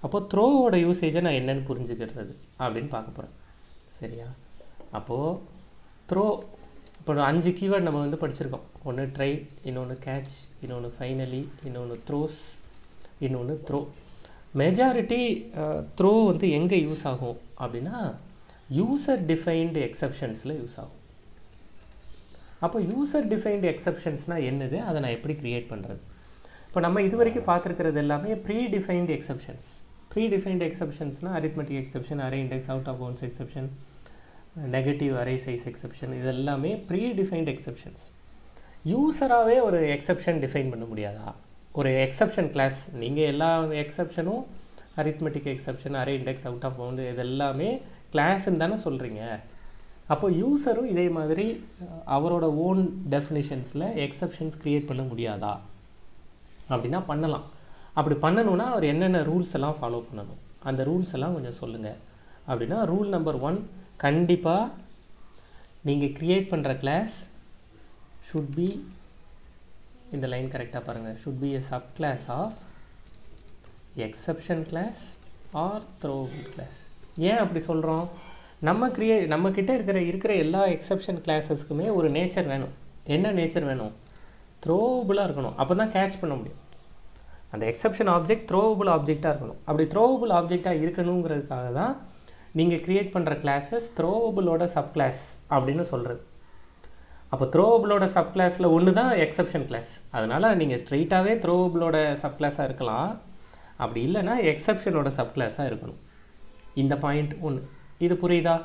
அப்போது த்ரோவோட யூசேஜை நான் என்னன்னு புரிஞ்சுக்கிறது அப்படின்னு பார்க்க போகிறேன் சரியா அப்போது த்ரோ இப்போ ஒரு அஞ்சு கீவேர்ட் நம்ம வந்து படிச்சிருக்கோம் ஒன்று ட்ரை இன்னொன்று கேட்ச் இன்னொன்று ஃபைனலி இன்னொன்று த்ரோஸ் இன்னொன்று த்ரோ மெஜாரிட்டி த்ரோ வந்து எங்கே யூஸ் ஆகும் அப்படின்னா யூசர் டிஃபைன்டு எக்ஸப்ஷன்ஸில் யூஸ் ஆகும் அப்போ யூசர் டிஃபைன்டு எக்ஸப்ஷன்ஸ்னால் என்னது அதை நான் எப்படி க்ரியேட் பண்ணுறது இப்போ நம்ம இது வரைக்கும் பார்த்துருக்கிறது எல்லாமே predefined exceptions predefined எக்ஸப்ஷன்ஸ்னால் arithmetic exception array index out of bounds exception negative array size exception இது எல்லாமே ப்ரீ டிஃபைன்டு எக்ஸப்ஷன்ஸ் யூஸராகவே ஒரு எக்ஸப்ஷன் டிஃபைன் பண்ண முடியாதா ஒரு எக்ஸப்ஷன் கிளாஸ் நீங்கள் எல்லா எக்ஸப்ஷனும் arithmetic exception array index out of bound இது எல்லாமே கிளாஸ்ன்னு தானே சொல்கிறீங்க அப்போ யூஸரும் இதே மாதிரி அஹ், அவரோட ஓன் டெஃபினிஷன்ஸில் எக்ஸப்ஷன்ஸ் க்ரியேட் பண்ண முடியாதா அப்படின்னா பண்ணலாம் அப்படி பண்ணணும்னா அவர் என்னென்ன ரூல்ஸ் எல்லாம் ஃபாலோ பண்ணணும் அந்த ரூல்ஸ் எல்லாம் கொஞ்சம் சொல்லுங்கள் அப்படின்னா ரூல் நம்பர் ஒன் கண்டிப்பாக நீங்கள் க்ரியேட் பண்ணுற கிளாஸ் ஷுட் பி இந்த லைன் கரெக்டாக பாருங்கள் should be a subclass of exception class or throw class ஏன் அப்படி சொல்கிறோம் நம்ம கிரியே நம்மக்கிட்ட இருக்கிற இருக்கிற எல்லா எக்ஸப்ஷன் கிளாஸஸ்க்குமே ஒரு நேச்சர் வேணும் என்ன நேச்சர் வேணும் த்ரோவபுளாக இருக்கணும் அப்போ தான் கேட்ச் பண்ண முடியும் அந்த எக்ஸப்ஷன் ஆப்ஜெக்ட் த்ரோவபுள் ஆப்ஜெக்டாக இருக்கணும் அப்படி த்ரோவபுள் ஆப்ஜெக்டாக இருக்கணுங்கிறதுக்காக தான் நீங்கள் க்ரியேட் பண்ணுற கிளாஸஸ் த்ரோவபுளோட சப் கிளாஸ் அப்படின்னு சொல்கிறது அப்போ த்ரோவபுளோட சப் கிளாஸில் ஒன்று தான் எக்ஸப்ஷன் கிளாஸ் அதனால் நீங்கள் ஸ்ட்ரெயிட்டாகவே த்ரோவபுளோட சப் கிளாஸாக இருக்கலாம் அப்படி இல்லைன்னா எக்ஸப்ஷனோட சப் கிளாஸாக இருக்கணும் இந்த பாயிண்ட் ஒன்று இது புரியுதா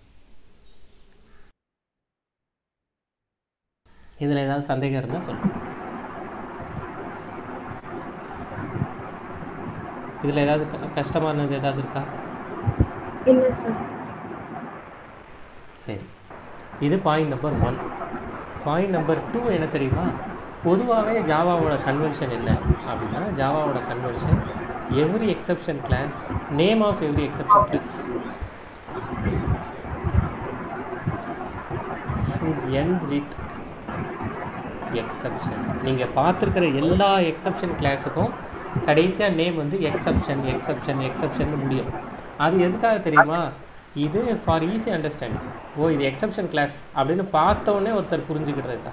இதில் ஏதாவது சந்தேகம் இருந்தால் சொல்லுங்கள் இதில் ஏதாவது க- கஷ்டமானது ஏதாவது இருக்கா இல்லை சார் சரி இது point number one point number two என்ன தெரியுமா பொதுவாகவே ஜாவாவோட கன்வென்ஷன் என்ன அப்படின்னா ஜாவாவோட convention every exception class name of every exception class should end with exception நீங்கள் பார்த்துருக்கிற எல்லா எக்ஸப்ஷன் கிளாஸுக்கும் கடைசியாக நேம் வந்து எக்ஸப்ஷன் எக்ஸப்ஷன் எக்ஸப்ஷன் முடியும் அது எதுக்காக தெரியுமா இது ஃபார் ஈஸி அண்டர்ஸ்டாண்டிங் ஓ இது எக்ஸப்ஷன் கிளாஸ் அப்படின்னு பார்த்தோன்னே ஒருத்தர் புரிஞ்சுக்கிட்டதுக்கா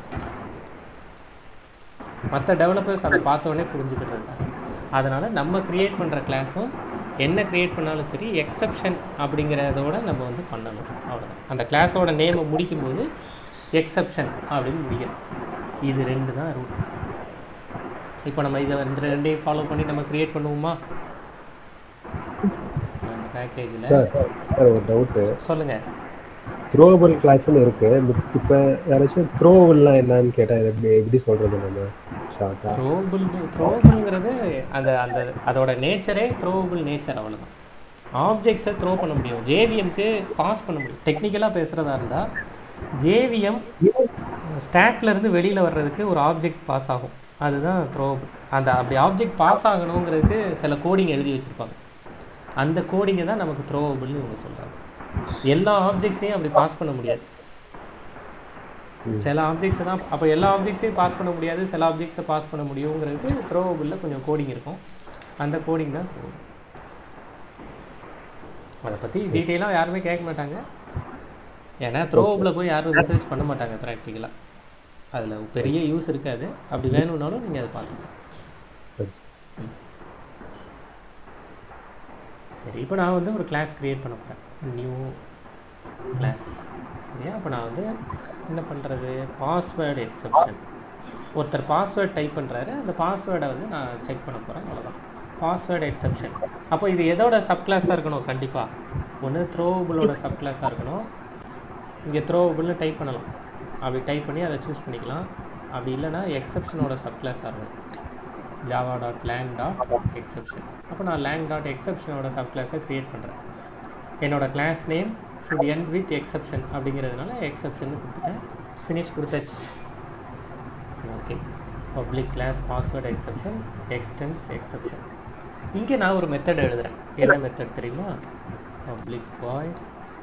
மற்ற டெவலப்பர்ஸ் அதை பார்த்தோன்னே புரிஞ்சுக்கிட்டதுக்கா அதனால் நம்ம க்ரியேட் பண்ணுற கிளாஸும் என்ன க்ரியேட் பண்ணாலும் சரி எக்ஸப்ஷன் அப்படிங்கிறதோட நம்ம வந்து பண்ணணும் அவ்வளோதான் அந்த கிளாஸோட நேமை முடிக்கும்போது எக்ஸப்ஷன் அப்படின்னு முடியும் இது ரெண்டு தான் ரூல் இப்போ நம்ம இதை இந்த ரெண்டையும் ஃபாலோ பண்ணி நம்ம க்ரியேட் பண்ணுவோமா பேக்கேஜில் சார் சார் ஒரு டவுட்டு சொல்லுங்கள் த்ரோவபிள் கிளாஸ்னு இருக்கு இப்போ யாராச்சும் த்ரோவபிள்லாம் என்னன்னு கேட்டால் எப்படி எப்படி சொல்றது நம்ம ஷார்ட்டா த்ரோபிள் த்ரோபிள்ங்கிறது அந்த அந்த அதோட நேச்சரே த்ரோபிள் நேச்சர் அவ்வளோதான் ஆப்ஜெக்ட்ஸை த்ரோ பண்ண முடியும் ஜேவிஎம்க்கு பாஸ் பண்ண முடியும் டெக்னிக்கலாக பேசுகிறதா இருந்தால் ஜேவிஎம் ஸ்டாக்லேருந்து வெளியில் வர்றதுக்கு ஒரு ஆப்ஜெக்ட் பாஸ் ஆகும் அதுதான் த்ரோபிள் அந்த அப்படி ஆப்ஜெக்ட் பாஸ் ஆகணுங்கிறதுக்கு சில கோடிங் எழுதி வச்சுருப்பாங்க அந்த கோடிங்கை தான் நமக்கு த்ரோவபிள்னு இவங்க சொல்கிறாங்க எல்லா ஆப்ஜெக்ட்ஸையும் அப்படி பாஸ் பண்ண முடியாது சில ஆப்ஜெக்ட்ஸை தான் அப்போ எல்லா ஆப்ஜெக்ட்ஸையும் பாஸ் பண்ண முடியாது சில ஆப்ஜெக்ட்ஸை பாஸ் பண்ண முடியுங்கிறதுக்கு த்ரோவபிளில் கொஞ்சம் கோடிங் இருக்கும் அந்த கோடிங் தான் த்ரோவபிள் அதை பற்றி டீட்டெயிலாக யாருமே கேட்க மாட்டாங்க ஏன்னா த்ரோவபிளில் போய் யாரும் ரிசர்ச் பண்ண மாட்டாங்க ப்ராக்டிக்கலாக அதில் பெரிய யூஸ் இருக்காது அப்படி வேணும்னாலும் நீங்கள் அதை பார்த்துக்கலாம் சரி இப்போ நான் வந்து ஒரு கிளாஸ் க்ரியேட் பண்ண போகிறேன் நியூ கிளாஸ் சரியா அப்போ நான் வந்து என்ன பண்ணுறது பாஸ்வேர்டு எக்ஸப்ஷன் ஒருத்தர் பாஸ்வேர்ட் டைப் பண்ணுறாரு அந்த பாஸ்வேர்டை வந்து நான் செக் பண்ண போகிறேன் அவ்வளோதான் பாஸ்வேர்டு எக்ஸப்ஷன் அப்போ இது எதோட சப் கிளாஸாக இருக்கணும் கண்டிப்பாக ஒன்று த்ரோவபிளோட சப் கிளாஸாக இருக்கணும் இங்கே த்ரோவபிள்னு டைப் பண்ணலாம் அப்படி டைப் பண்ணி அதை சூஸ் பண்ணிக்கலாம் அப்படி இல்லைன்னா எக்ஸப்ஷனோட சப் கிளாஸாக இருக்கும் Java dot lang dot exception அப்போ நான் லேங் டாட் எக்ஸப்ஷனோட சப் கிளாஸை க்ரியேட் பண்ணுறேன் என்னோட class name should end with exception அப்படிங்கிறதுனால எக்ஸப்ஷன் கொடுத்துட்டேன் ஃபினிஷ் கொடுத்தாச்சு okay public class password exception extends exception இங்கே நான் ஒரு மெத்தட் எழுதுறேன் என்ன மெத்தட் தெரியுமா பப்ளிக் வாய்ட்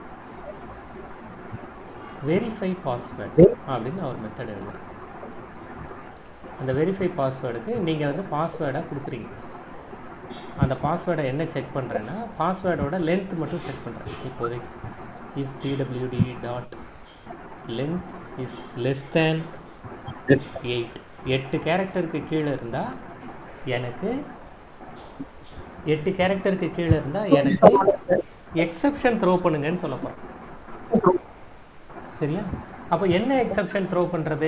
வெரிஃபை பாஸ்வேர்டு அப்படின்னு நான் ஒரு மெத்தட் எழுதுறேன் அந்த வெரிஃபை பாஸ்வேர்டுக்கு நீங்கள் வந்து பாஸ்வேர்டாக கொடுக்குறீங்க அந்த பாஸ்வேர்டை என்ன செக் பண்ணுறேன்னா பாஸ்வேர்டோட லென்த் மட்டும் செக் பண்ணுறேன் இப்போதைக்கு if PWD dot length is less than eight எட்டு கேரக்டருக்கு கீழே இருந்தால் எனக்கு எட்டு கேரக்டருக்கு கீழே இருந்தால் எனக்கு எக்ஸெப்ஷன் த்ரோ பண்ணுங்கன்னு சொல்ல போகிறேன் சரியா அப்போ என்ன எக்ஸெப்ஷன் த்ரோ பண்ணுறது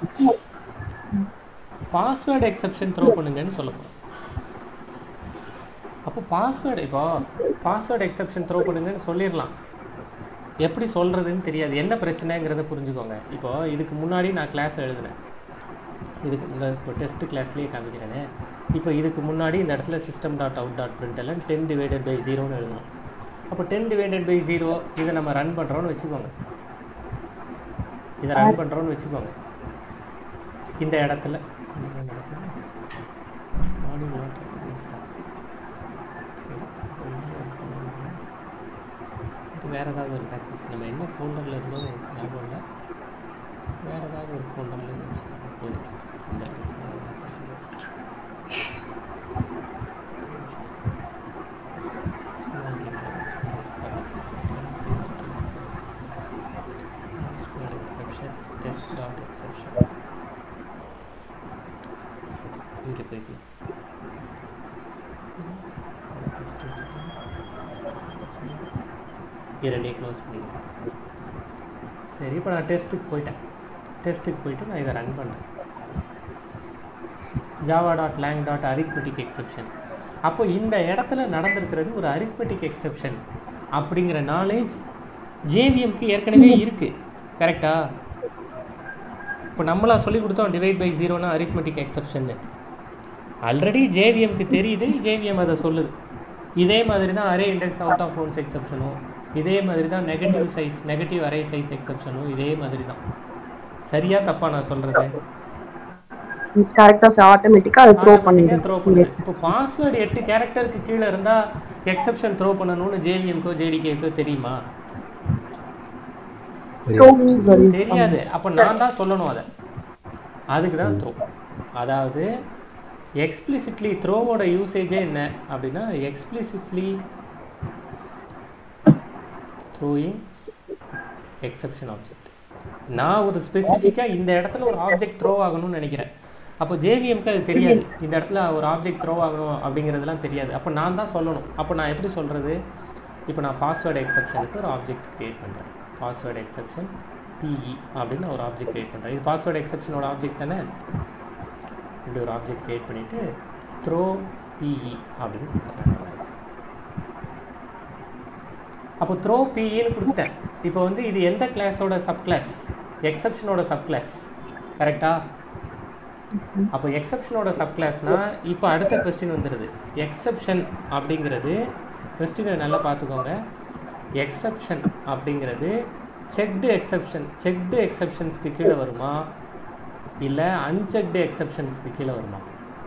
பாஸ்வேர்டு எக்ஸெப்ஷன் த்ரோ பண்ணுங்கன்னு சொல்ல போகிறோம் அப்போ பாஸ்வேர்டு இப்போ பாஸ்வேர்டு எக்ஸெப்ஷன் த்ரோ பண்ணுங்கன்னு சொல்லிடலாம் எப்படி சொல்கிறதுன்னு தெரியாது என்ன பிரச்சனைங்கிறத புரிஞ்சுக்கோங்க இப்போ இதுக்கு முன்னாடி நான் கிளாஸ் எழுதினேன் இதுக்கு இந்த இப்போ டெஸ்ட் கிளாஸ்லேயே காமிக்கிறேனே இப்போ இதுக்கு முன்னாடி இந்த இடத்துல system dot out dot print எல்லாம் டென் டிவைடட் பை ஜீரோன்னு எழுதணும் அப்போ டென் டிவைடட் பை ஜீரோ இதை நம்ம ரன் பண்ணுறோன்னு வச்சுக்கோங்க இதை ரன் பண்ணுறோன்னு வச்சுக்கோங்க இந்த இடத்துல இந்த இடத்துல body not start. சரி, இப்போ என்ன பண்ணணும்? இது வேறு ஏதாவது ஒரு பேக்கேஜ் நம்ம என்ன ஃபோல்டரில் இருந்தோம் எனக்கு ஞாபகம் இல்லை வேறு ஏதாவது ஒரு ஃபோல்டரில் வச்சுக்கோங்க இப்போதைக்கு இந்த பிரச்சனை இல்லை. சும்மா இங்கே வச்சுக்கோங்க. Test dot exception. இங்கே போய்க்கலாம் இரண்டையும் க்ளோஸ் பண்ணிக்கலாம் சரி இப்போ நான் டெஸ்ட்டுக்கு போயிட்டேன் டெஸ்ட்டுக்கு போயிட்டு நான் இதை ரன் பண்ணுறேன் Java dot lang dot arithmetic exception அப்போ இந்த இடத்துல நடந்திருக்கிறது ஒரு அரித்மெட்டிக் எக்ஸெப்ஷன் அப்படிங்கிற நாலேஜ் ஜேவிஎம்க்கு ஏற்கனவே இருக்குது கரெக்டா இப்போ நம்மளா சொல்லி கொடுத்தோம் டிவைட் பை ஜீரோனா அரித்மெட்டிக் எக்ஸெப்ஷன்னு ஆல்ரெடி ஜேவிஎம்க்கு தெரியுது ஜேவிஎம் அதை சொல்லுது இதே மாதிரி தான் array index out of bounds எக்ஸெப்ஷனும் இதே மாதிரி தான் negative size negative array size எக்ஸெப்ஷனும் இதே மாதிரி தான் சரியா தப்பா நான் சொல்றது கரெக்டா ஆட்டோமேட்டிக்கா அதை த்ரோ பண்ணிடுது த்ரோ பண்ணுது இப்போ பாஸ்வேர்டு எட்டு கேரக்டருக்கு கீழே இருந்தா எக்ஸெப்ஷன் த்ரோ பண்ணணும்னு ஜேவிஎம்க்கோ ஜேடிகேக்கோ தெரியுமா த்ரோ யூசர் தெரியாது அப்போ நான் தான் சொல்லணும் அதை அதுக்கு தான் த்ரோ அதாவது எக்ஸ்பிளிசிட்லி த்ரோவோட யூசேஜே என்ன அப்படின்னா எக்ஸ்பிளிசிட்லி த்ரோயிங் எக்ஸெப்ஷன் ஆப்ஜெக்ட் நான் ஒரு ஸ்பெசிஃபிக்காக இந்த இடத்துல ஒரு ஆப்ஜெக்ட் த்ரோ ஆகணும்னு நினைக்கிறேன் அப்போ ஜேவிஎம்க்கு அது தெரியாது இந்த இடத்துல ஒரு ஆப்ஜெக்ட் த்ரோ ஆகணும் அப்படிங்கிறதுலாம் தெரியாது அப்போ நான் தான் சொல்லணும் அப்போ நான் எப்படி சொல்கிறது இப்போ நான் பாஸ்வேர்டு எக்ஸெப்ஷனுக்கு ஒரு ஆப்ஜெக்ட் க்ரியேட் பண்ணுறேன் பாஸ்வேர்டு எக்ஸெப்ஷன் பிஇ அப்படின்னு ஒரு ஆப்ஜெக்ட் க்ரியேட் பண்ணுறேன் இது பாஸ்வேர்டு எக்ஸெப்ஷனோட ஆப்ஜெக்ட் தானே இப்படி ஒரு ஆப்ஜெக்ட் க்ரியேட் பண்ணிவிட்டு த்ரோ பிஇ அப்படின்னு கொடுத்துறேன் அப்போ த்ரோ பிஇன்னு கொடுத்துட்டேன் இப்போ வந்து இது எந்த கிளாஸோட சப் கிளாஸ் எக்ஸப்ஷனோட சப் கிளாஸ் கரெக்டா அப்போ எக்ஸப்ஷனோட சப் கிளாஸ்னா இப்போ அடுத்த கொஸ்டின் வந்துடுது எக்ஸப்ஷன் அப்படிங்கிறது கொஸ்டினை நல்லா பார்த்துக்கோங்க எக்ஸப்ஷன் அப்படிங்கிறது செக்டு எக்ஸப்ஷன் செக்டு எக்ஸப்ஷன்ஸ்க்கு கீழே வருமா இல்லை அன்செக்டு எக்ஸப்ஷன்ஸ்க்கு கீழே வருமா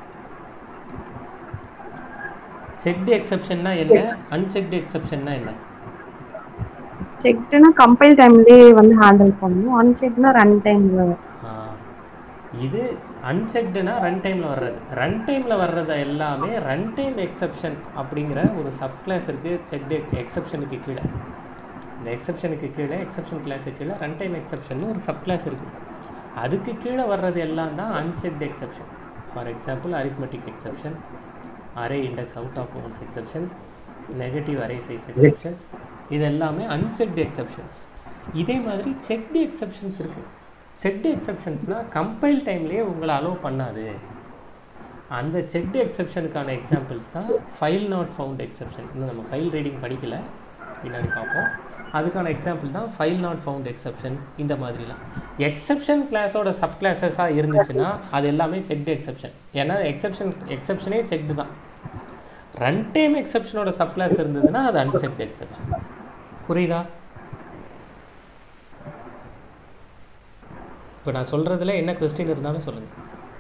செக்டு எக்ஸப்ஷன்னா என்ன அன்செக்டு எக்ஸப்ஷன்னா என்ன செக்ட்னா கம்பைல் டைம்லயே வந்து ஹேண்டில் பண்ணணும் அன்செக்ட்னா ரன் டைம்ல ஆ, இது அன்செக்டுனா ரன் டைமில் வர்றது ரன் டைமில் வர்றது எல்லாமே ரன் டைம் எக்ஸப்ஷன் அப்படிங்கிற ஒரு சப் கிளாஸ் இருக்குது செக்டு எக்ஸப்ஷனுக்கு கீழே இந்த எக்ஸப்ஷனுக்கு கீழே எக்ஸப்ஷன் கிளாஸுக்கு கீழே ரன் டைம் எக்ஸப்ஷன் ஒரு சப் கிளாஸ் இருக்குது அதுக்கு கீழே வர்றது எல்லாம் தான் unchecked exception for example arithmetic exception array index out of bounds exception negative array size exception இது எல்லாமே அன்செக்டு எக்ஸப்ஷன்ஸ் இதே மாதிரி செக்டு எக்ஸப்ஷன்ஸ் இருக்குது செக்டு எக்ஸப்ஷன்ஸ்னால் கம்பைல் டைம்லேயே உங்களை அலோவ் பண்ணாது அந்த செக்டு எக்ஸப்ஷனுக்கான எக்ஸாம்பிள்ஸ் தான் ஃபைல் நாட் ஃபவுண்ட் எக்ஸப்ஷன் இன்னும் நம்ம ஃபைல் ரீடிங் படிக்கல பின்னாடி பார்ப்போம் அதுக்கான எக்ஸாம்பிள் தான் ஃபைல் நாட் ஃபவுண்ட் எக்ஸப்ஷன் இந்த மாதிரிலாம் எக்ஸப்ஷன் கிளாஸோட சப் கிளாஸஸாக இருந்துச்சுன்னா அது எல்லாமே செக்டு எக்ஸப்ஷன் ஏன்னா எக்ஸப்ஷன் எக்ஸப்ஷனே செக்டு தான் ரன் டைம் எக்ஸப்ஷனோட சப் கிளாஸ் இருந்ததுன்னா அது அன்செக்டு எக்ஸப்ஷன் புரியுதா இப்போ நான் சொல்கிறதுல என்ன கொஸ்டின் இருந்தாலும் சொல்லுங்கள்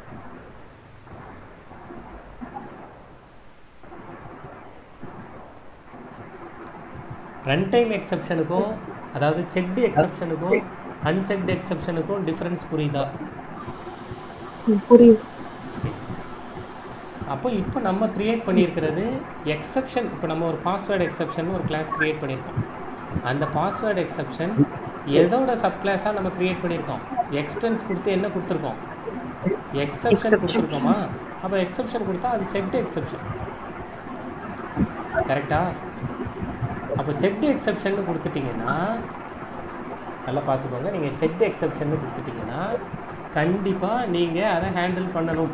ரன் டைம் எக்ஸப்ஷனுக்கும் அதாவது செக்டு எக்ஸப்ஷனுக்கும் அன்செக்டு எக்ஸப்ஷனுக்கும் டிஃப்ரென்ஸ் புரியுதா புரியுது சரி அப்போ இப்போ நம்ம கிரியேட் பண்ணியிருக்கிறது எக்ஸப்ஷன் இப்போ நம்ம ஒரு பாஸ்வேர்டு எக்ஸப்ஷன் ஒரு கிளாஸ் கிரியேட் பண்ணியிருக்கோம் அந்த பாஸ்வேர்டு எக்ஸப்ஷன் எதோட சப் கிளாஸாக நம்ம கிரியேட் பண்ணியிருக்கோம் எக்ஸ்டென்ஸ் கொடுத்து என்ன கொடுத்துருக்கோம் எக்ஸப்ஷன் கொடுத்துருக்கோமா அப்போ எக்ஸப்ஷன் கொடுத்தா அது செக்டு எக்ஸப்ஷன் கரெக்டா அப்போ செக்டு எக்ஸப்ஷன் கொடுத்துட்டீங்கன்னா நல்லா பார்த்துக்கோங்க நீங்கள் செக்டு எக்ஸப்ஷன் கொடுத்துட்டீங்கன்னா கண்டிப்பாக நீங்கள் அதை ஹேண்டில் பண்ணணும்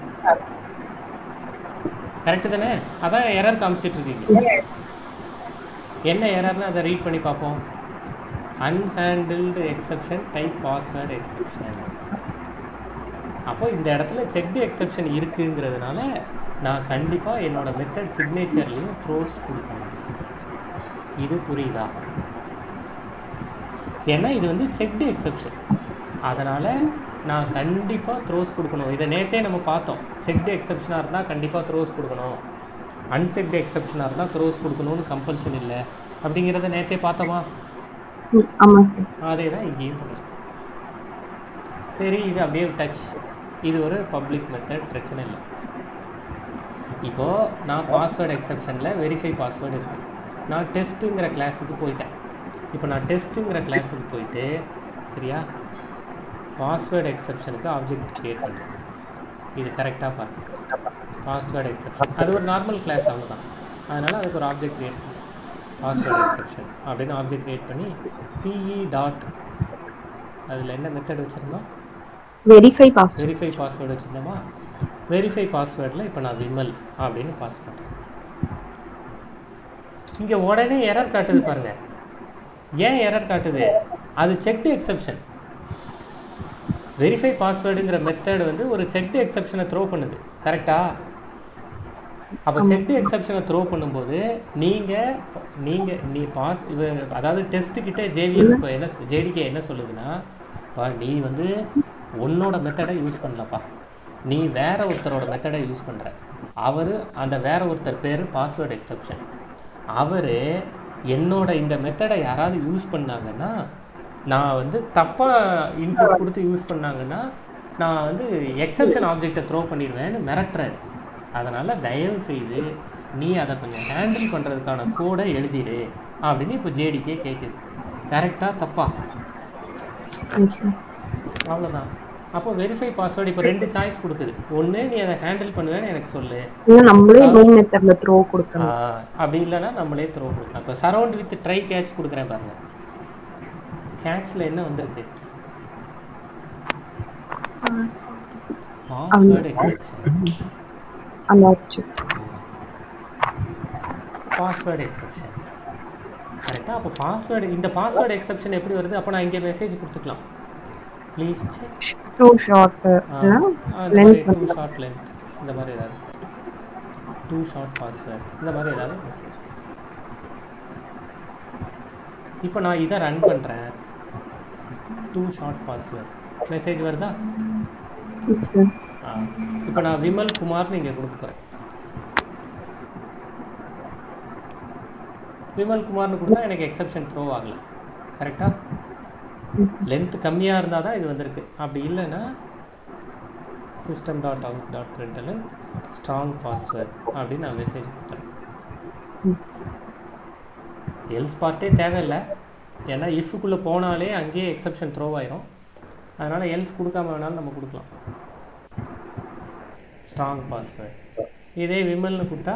கரெக்டு தானே அதான் எரர் காமிச்சிட்டு இருக்கீங்க என்ன எரர்னு அதை ரீட் பண்ணி பார்ப்போம் unhandled exception type password exception அப்போ இந்த இடத்துல செக்டு எக்ஸப்ஷன் இருக்குங்கிறதுனால நான் கண்டிப்பாக என்னோட மெத்தட் சிக்னேச்சர்லேயும் த்ரோஸ் கொடுக்கணும் இது புரியுதா ஏன்னா இது வந்து செக்டு எக்ஸப்ஷன் அதனால் நான் கண்டிப்பாக த்ரோஸ் கொடுக்கணும் இதை நேற்றே நம்ம பார்த்தோம் செக்டு எக்ஸப்ஷனாக இருந்தால் கண்டிப்பாக த்ரோஸ் கொடுக்கணும் அன்செக்டு எக்ஸப்ஷனாக இருந்தால் த்ரோஸ் கொடுக்கணும்னு கம்பல்ஷன் இல்லை அப்படிங்கிறத நேற்றே பார்த்தோமா ம், ஆமா சார் அதே தான் இங்கேயும் பண்ணிருக்கோம் சரி இது அப்படியே டச் இது ஒரு பப்ளிக் மெத்தட் பிரச்சனை இல்லை இப்போது நான் பாஸ்வேர்டு எக்ஸப்ஷனில் வெரிஃபை பாஸ்வேர்டு இருக்குது நான் டெஸ்ட்டுங்கிற கிளாஸுக்கு போயிட்டேன் இப்போ நான் டெஸ்ட்டுங்கிற கிளாஸுக்கு போயிட்டு சரியா பாஸ்வேர்டு எக்ஸப்ஷனுக்கு ஆப்ஜெக்ட் கிரியேட் பண்ணுறேன் இது கரெக்டாக பாருங்க பாஸ்வேர்டு எக்ஸப்ஷன் அது ஒரு நார்மல் கிளாஸ் அவ்வளோதான் அதனால் அதுக்கு ஒரு ஆப்ஜெக்ட் கிரியேட் பண்ணேன் பாஸ்வேர்டு எக்ஸப்ஷன் அப்படின்னு ஆப்ஜெக்ட் கிரியேட் பண்ணி பிஇ டாட் அதில் என்ன மெத்தட் வச்சுருந்தோம் வெரிஃபை பாஸ்வேர்ட் வெரிஃபை பாஸ்வேர்டு வச்சுருந்தோமா வெரிஃபை பாஸ்வேர்டில் இப்போ நான் விமல் அப்படின்னு பாஸ் பண்ணுறேன் இங்கே உடனே எரர் காட்டுது பாருங்க ஏன் எரர் காட்டுது அது செக்டு எக்ஸப்ஷன் வெரிஃபை பாஸ்வேர்டுங்கிற மெத்தட் வந்து ஒரு செக்டு எக்ஸப்ஷனை த்ரோ பண்ணுது கரெக்டா அப்போ செக்டு எக்ஸப்ஷனை த்ரோ பண்ணும்போது நீங்கள் நீங்கள் நீ பாஸ் இவ அதாவது டெஸ்ட்டு கிட்ட ஜேவிஎல் இப்போ என்ன ஜேடிகே என்ன சொல்லுதுன்னா பா நீ வந்து உன்னோட மெத்தடை யூஸ் பண்ணலப்பா நீ வேற ஒருத்தரோட மெத்தடை யூஸ் பண்ணுற அவர் அந்த வேற ஒருத்தர் பேர் பாஸ்வேர்டு எக்ஸப்ஷன் அவர் என்னோட இந்த மெத்தடை யாராவது யூஸ் பண்ணாங்கன்னா நான் வந்து தப்பாக இன்புட் கொடுத்து யூஸ் பண்ணாங்கன்னா நான் வந்து எக்ஸப்ஷன் ஆப்ஜெக்டை த்ரோ பண்ணிடுவேன்னு மிரட்டுறாரு அதனால் தயவு செய்து நீ அதை கொஞ்சம் ஹேண்டில் பண்ணுறதுக்கான கோடை எழுதிடு அப்படின்னு இப்போ ஜேடிக்கே கேட்குது கரெக்டாக தப்பா சார் அவ்வளோதான் அப்போ வெரிஃபை பாஸ்வேர்டு இப்போ ரெண்டு சாய்ஸ் கொடுக்குது ஒன்று நீ அதை ஹேண்டில் பண்ணுவேன்னு எனக்கு சொல்லு இல்லை நம்மளே மெயின் மெத்தட்ல த்ரோ கொடுக்கணும் ஆஹ், அப்படி இல்லைன்னா நம்மளே த்ரோ கொடுக்கலாம் இப்போ சரௌண்ட் வித் ட்ரை கேட்ச் கொடுக்குறேன் பாருங்க கேட்ச்சில் என்ன வந்திருக்கு பாஸ்வேர்டு எக்ஸப்ஷன் அந்த ஆப்ஷன் பாஸ்வேர்டு எக்ஸப்ஷன் கரெக்டாக அப்போ பாஸ்வேர்டு இந்த பாஸ்வேர்டு எக்ஸப்ஷன் எப்படி வருது அப்போ நான் இங்கே மெசேஜ் கொடுத்துக்கலாம் please check too short length too short length இந்த மாதிரி ஏதாவது டூ ஷார்ட் பாஸ்வேர்ட் இந்த மாதிரி ஏதாவது மெசேஜ் இப்போ நான் இதை ரன் பண்ணுறேன் டூ ஷார்ட் பாஸ்வேர்ட் மெசேஜ் வருதா சார் ஆ இப்போ நான் விமல் குமார்னு இங்கே கொடுக்க போகிறேன் விமல் குமார்னு கொடுத்தா எனக்கு எக்ஸப்ஷன் த்ரோ ஆகல கரெக்டாக லென்த் கம்மியாக இருந்தால் தான் இது வந்திருக்கு அப்படி இல்லைன்னா system dot out dot println strong password அப்படின்னு நான் மெசேஜ் கொடுத்துறேன் எல்ஸ் பார்ட்டே தேவையில்லை ஏன்னா இஃப்க்குள்ளே போனாலே அங்கேயே எக்ஸப்ஷன் த்ரோ ஆயிரும் அதனால் எல்ஸ் கொடுக்காம வேணாலும் நம்ம கொடுக்கலாம் ஸ்ட்ராங் பாஸ்வேர்ட் இதே விமல்னு கொடுத்தா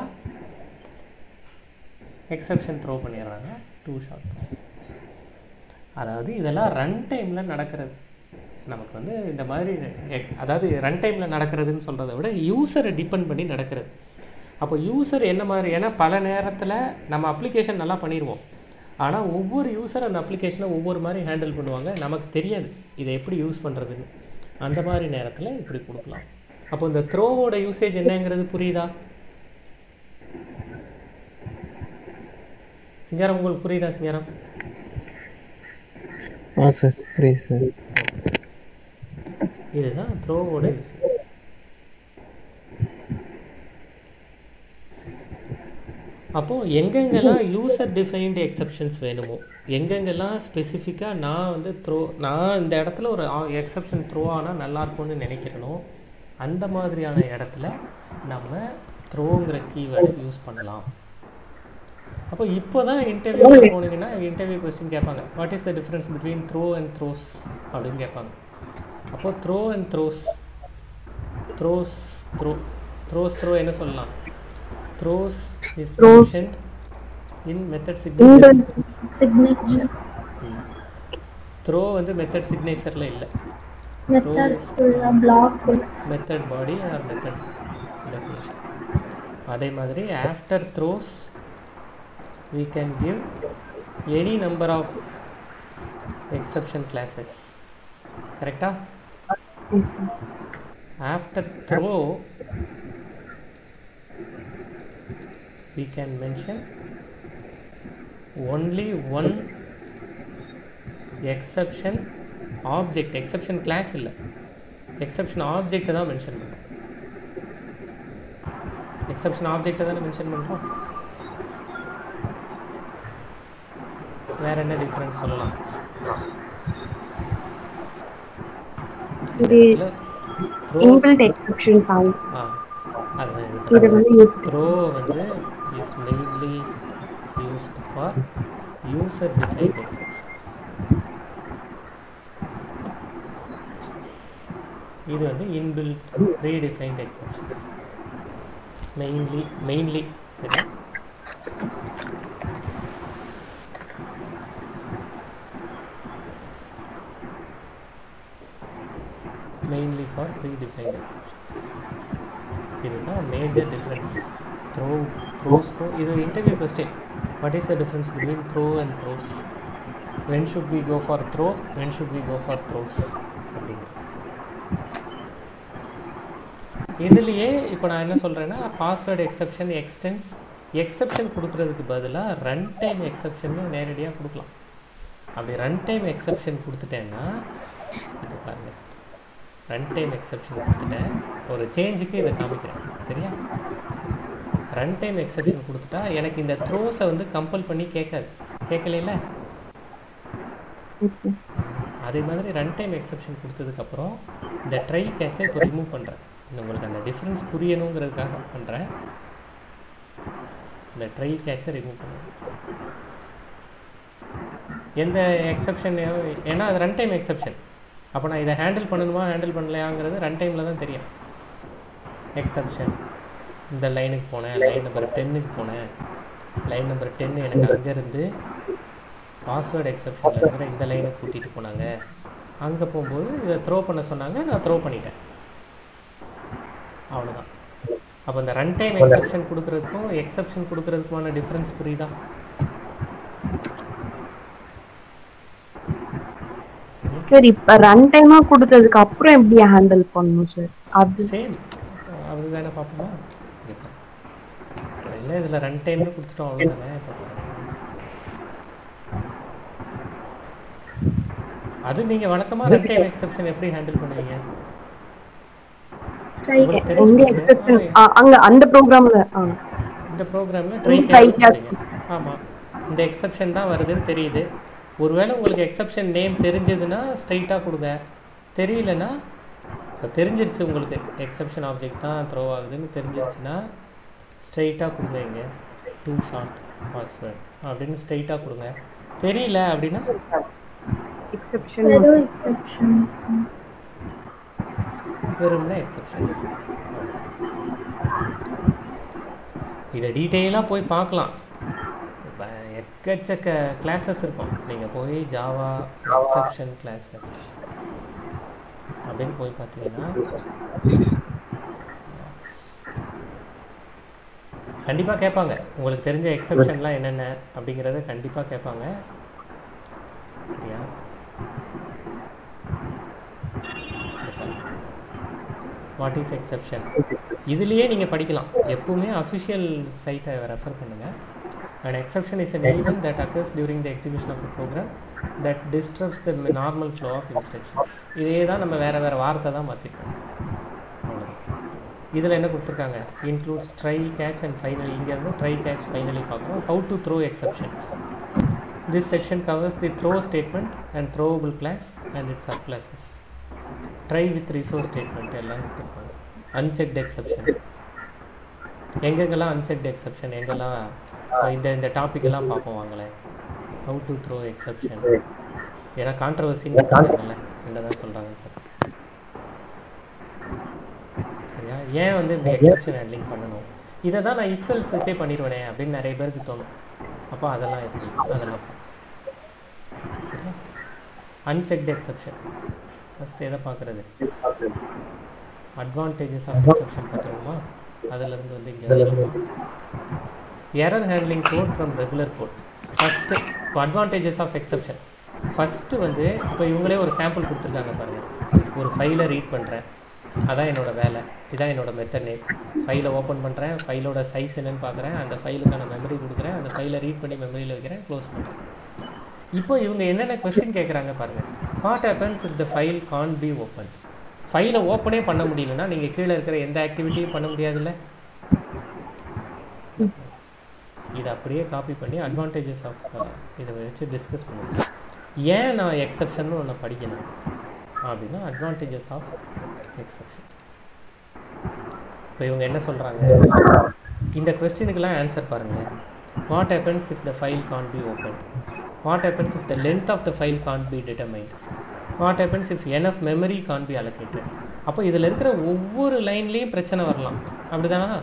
எக்ஸப்ஷன் த்ரோ பண்ணிடுறாங்க டூ ஷார்ட் அதாவது இதெல்லாம் ரன் டைமில் நடக்கிறது நமக்கு வந்து இந்த மாதிரி எக்- அதாவது ரன் டைமில் நடக்கிறதுன்னு சொல்கிறத விட யூசரை டிபெண்ட் பண்ணி நடக்கிறது அப்போ யூசர் என்ன மாதிரி ஏன்னா பல நேரத்தில் நம்ம அப்ளிகேஷன் நல்லா பண்ணிடுவோம் ஆனால் ஒவ்வொரு யூசர் அந்த அப்ளிகேஷனை ஒவ்வொரு மாதிரி ஹேண்டில் பண்ணுவாங்க நமக்கு தெரியாது இதை எப்படி யூஸ் பண்ணுறதுன்னு அந்த மாதிரி நேரத்தில் இப்படி கொடுக்கலாம் அப்போ இந்த த்ரோவோட யூசேஜ் என்னங்கிறது புரியுதா சிங்காரம் உங்களுக்கு புரியுதா சிங்காரம் ஆ சார் புரியுது சார் இதுதான் த்ரோவோட யூசேஜ் அப்போது எங்கெங்கெல்லாம் யூசர் டிஃபைன்டு எக்ஸப்ஷன்ஸ் வேணுமோ எங்கெங்கெல்லாம் ஸ்பெசிஃபிக்காக நான் வந்து த்ரோ நான் இந்த இடத்துல ஒரு எக்ஸப்ஷன் த்ரோ ஆனால் நல்லாயிருக்கும்னு நினைக்கிறனோ அந்த மாதிரியான இடத்துல நம்ம த்ரோங்கிற கீவேர்டை யூஸ் பண்ணலாம் அப்போ இப்போ தான் இன்டர்வியூ போனீங்கன்னா இன்டர்வியூ கொஸ்டின் கேட்பாங்க what is the difference between throw and throws அப்படின்னு கேட்பாங்க அப்போ throw and throws throws throw throws throw என்ன சொல்லலாம் throws is Throws. Mentioned in method இந்த சிக்னேச்சர் signature த்ரோ வந்து மெத்தட் சிக்னேச்சரில் இல்லை method உள்ள block உள்ள method body or method definition அதே மாதிரி after throws we can give any number of exception classes கரெக்டா after throw we can mention only one exception object exception class இல்லை exception object தான் mention பண்ணுறோம் exception ஆப்ஜெக்டை தானே mention பண்ணுறோம் வேற என்ன டிஃப்ரென்ஸ் சொல்லலாம் இது இல்ல, throw இன்பில்ட் எக்ஸெப்ஷன்ஸ் ஆகும் ஆ அதுதான் இது இது வந்து யூஸ் த்ரோ வந்து is mainly used for user defined exceptions இது வந்து inbuilt predefined exceptions mainly mainly சரி மெயின்லி ஃபார் ப்ரீடிஃபைன்ட் எக்ஸப்ஷன்ஸ் இதுதான் மேஜர் டிஃப்ரென்ஸ் த்ரோ த்ரோஸ்க்கும் இது interview question what is the difference between throw and throws when should we go for throw when should we go for throws அப்படிங்கிறது இதுலேயே இப்போ நான் என்ன சொல்கிறேன்னா பாஸ்வேர்டு எக்ஸப்ஷன் எக்ஸ்டென்ஸ் எக்ஸப்ஷன் கொடுக்குறதுக்கு பதிலாக ரன் டைம் எக்ஸப்ஷன் நேரடியாக கொடுக்கலாம் அப்படி ரன் டைம் எக்ஸப்ஷன் கொடுத்துட்டேன்னா இப்போ பாருங்க ரன் டைம் எக்ஸப்ஷன் கொடுத்துட்டேன் ஒரு சேஞ்சுக்கு இதை காமிக்கிறேன் சரியா ரன் டைம் எக்ஸப்ஷன் கொடுத்துட்டா எனக்கு இந்த த்ரோஸை வந்து கம்பல் பண்ணி கேட்காது கேட்கல அதே மாதிரி ரன் டைம் எக்ஸப்ஷன் கொடுத்ததுக்கப்புறம் இந்த ட்ரை கேட்சை இப்போ ரிமூவ் பண்ணுறேன் உங்களுக்கு அந்த டிஃப்ரென்ஸ் புரியணுங்கிறதுக்காக பண்ணுறேன் இந்த ட்ரை கேட்சை ரிமூவ் பண்ணுறேன் எந்த எக்ஸப்ஷன் ஏன்னா அது ரன் டைம் எக்ஸப்ஷன் அப்போ நான் இதை ஹேண்டில் பண்ணணுமா ஹேண்டில் பண்ணலையாங்கிறது ரன் டைமில் தான் தெரியும் எக்ஸப்ஷன் இந்த லைனுக்கு போனேன் லைன் நம்பர் டென்னுக்கு போனேன் லைன் நம்பர் டென் எனக்கு அங்கேருந்து பாஸ்வேர்டு எக்ஸப்ஷனில் இருக்கிற இந்த லைனுக்கு கூட்டிகிட்டு போனாங்க அங்கே போகும்போது இதை த்ரோ பண்ண சொன்னாங்க நான் த்ரோ பண்ணிட்டேன் அவ்வளோதான் அப்போ இந்த ரன் டைம் எக்ஸப்ஷன் கொடுக்கறதுக்கும் எக்ஸப்ஷன் கொடுக்கறதுக்குமான டிஃப்ரென்ஸ் புரியுதா சார் இப்ப ரன் டைமா கொடுத்ததுக்கு அப்புறம் எப்படி ஹேண்டில் பண்ணணும் சார் அது சேம் அது தானே பார்ப்போமா இப்போ என்ன இதில் ரன் டைம்னு கொடுத்துட்டோம் அவ்வளோதானே இப்போ அது நீங்கள் வழக்கமாக ரன் டைம் எக்ஸப்ஷன் எப்படி ஹேண்டில் பண்ணுவீங்க try உங்களுக்கு எங்க தெரிஞ்சு எக்ஸெப்ஷன் அங்க அந்த ப்ரோக்ராம்ல இந்த ப்ரோக்ராமில் ட்ரை Try கேட்ச் catch. ஆமாம் இந்த எக்ஸப்ஷன் தான் வருதுன்னு தெரியுது ஒருவேளை உங்களுக்கு எக்ஸப்ஷன் நேம் தெரிஞ்சதுன்னா ஸ்ட்ரைட்டாக கொடுங்க தெரியலனா இப்போ தெரிஞ்சிருச்சு உங்களுக்கு எக்ஸப்ஷன் ஆப்ஜெக்ட் தான் த்ரோ ஆகுதுன்னு தெரிஞ்சிருச்சுன்னா ஸ்ட்ரைட்டாக கொடுங்க இங்கே டூ ஷார்ட் பாஸ்வேர்ட் அப்படின்னு ஸ்ட்ரைட்டாக கொடுங்க தெரியல அப்படின்னா எக்ஸெப்ஷன் வெறும் exception வெறும்னா எக்ஸப்ஷன் இதை டீட்டெயிலாக போய் பார்க்கலாம் இப்ப எக்கச்சக்க கிளாஸஸ் இருக்கும் நீங்கள் போய் ஜாவா எக்ஸப்ஷன் கிளாஸஸ் அப்படின்னு போய் பார்த்தீங்கன்னா கண்டிப்பாக கேட்பாங்க உங்களுக்கு தெரிஞ்ச எக்ஸப்ஷன்லாம் என்னென்ன அப்படிங்கிறத கண்டிப்பாக கேட்பாங்க சரியா வாட் இஸ் எக்ஸப்ஷன் இதுலேயே நீங்கள் படிக்கலாம் எப்பவுமே அஃபிஷியல் சைட்டை ரெஃபர் பண்ணுங்கள் and exception is an event that occurs during the execution of a program that disrupts the normal flow of instructions இதே தான் நம்ம வேறு வேறு வார்த்தை தான் மாற்றிருக்கோம் அவ்வளோதான் இதில் என்ன கொடுத்துருக்காங்க includes try catch and finally இங்கேருந்து ட்ரை கேட்ச் ஃபைனலி பார்க்குறோம் how to throw exceptions this section covers the throw statement and throwable class and its subclasses try with resource statement எல்லாம் கொடுத்துருப்பாங்க அன்செக்ட் எக்ஸப்ஷன் எங்கெங்கெல்லாம் அன்செக்ட் எக்ஸப்ஷன் எங்கெல்லாம் இப்போ இந்த இந்த topic எல்லாம் பார்ப்போம் வாங்களேன் ஹவு டு த்ரோ எக்ஸப்ஷன் ஏன்னா கான்ட்ரவர்சின்னு சொல்கிறாங்கல்ல என்ன தான் சொல்கிறாங்க சரியா ஏன் வந்து இந்த எக்ஸப்ஷன் ஹேண்ட்லிங் பண்ணணும் இதை தான் நான் இஃபெல்ஸ் வச்சே பண்ணிடுவேனே அப்படின்னு நிறைய பேருக்கு தோணும் அப்போ அதெல்லாம் எப்படி அதெல்லாம் சரியா அன்செக்ட் எக்ஸப்ஷன் ஃபஸ்ட் எதை பார்க்குறது அட்வான்டேஜஸ் ஆஃப் எக்ஸப்ஷன் பார்த்துருவோமா அதுலேருந்து வந்து இங்கே error handling code from regular code first இப்போ அட்வான்டேஜஸ் ஆஃப் எக்ஸப்ஷன் ஃபஸ்ட்டு வந்து இப்போ இவங்களே ஒரு சாம்பிள் கொடுத்துருக்காங்க பாருங்கள் ஒரு ஃபைலை ரீட் பண்ணுறேன் அதான் என்னோட வேலை இதான் என்னோட மெத்தட் நேம் ஃபைலை ஓப்பன் பண்ணுறேன் ஃபைலோட சைஸ் என்னன்னு பார்க்குறேன் அந்த ஃபைலுக்கான மெமரி கொடுக்குறேன் அந்த ஃபைலை ரீட் பண்ணி மெமரியில் வைக்கிறேன் க்ளோஸ் பண்ணுறேன் இப்போ இவங்க என்னென்ன கொஸ்டின் கேட்குறாங்க பாருங்கள் what happens if the file can't be open ஃபைலை ஓப்பனே பண்ண முடியலன்னா நீங்கள் கீழே இருக்கிற எந்த ஆக்டிவிட்டியும் பண்ண முடியாதுல்ல இதை அப்படியே காப்பி பண்ணி அட்வான்டேஜஸ் ஆஃப் இதை வச்சு டிஸ்கஸ் பண்ணுவோம் ஏன் நான் எக்ஸப்ஷன் ஒன்று படிக்கணும் அப்படின்னா அட்வான்டேஜஸ் ஆஃப் எக்ஸப்ஷன் இப்போ இவங்க என்ன சொல்கிறாங்க இந்த கொஸ்டினுக்கெல்லாம் ஆன்சர் பாருங்கள் what happens if the file can't be open what happens if the length of the file can't be determined what happens if enough memory can't be allocated அப்போ இதில் இருக்கிற ஒவ்வொரு லைன்லேயும் பிரச்சனை வரலாம் அப்படிதானா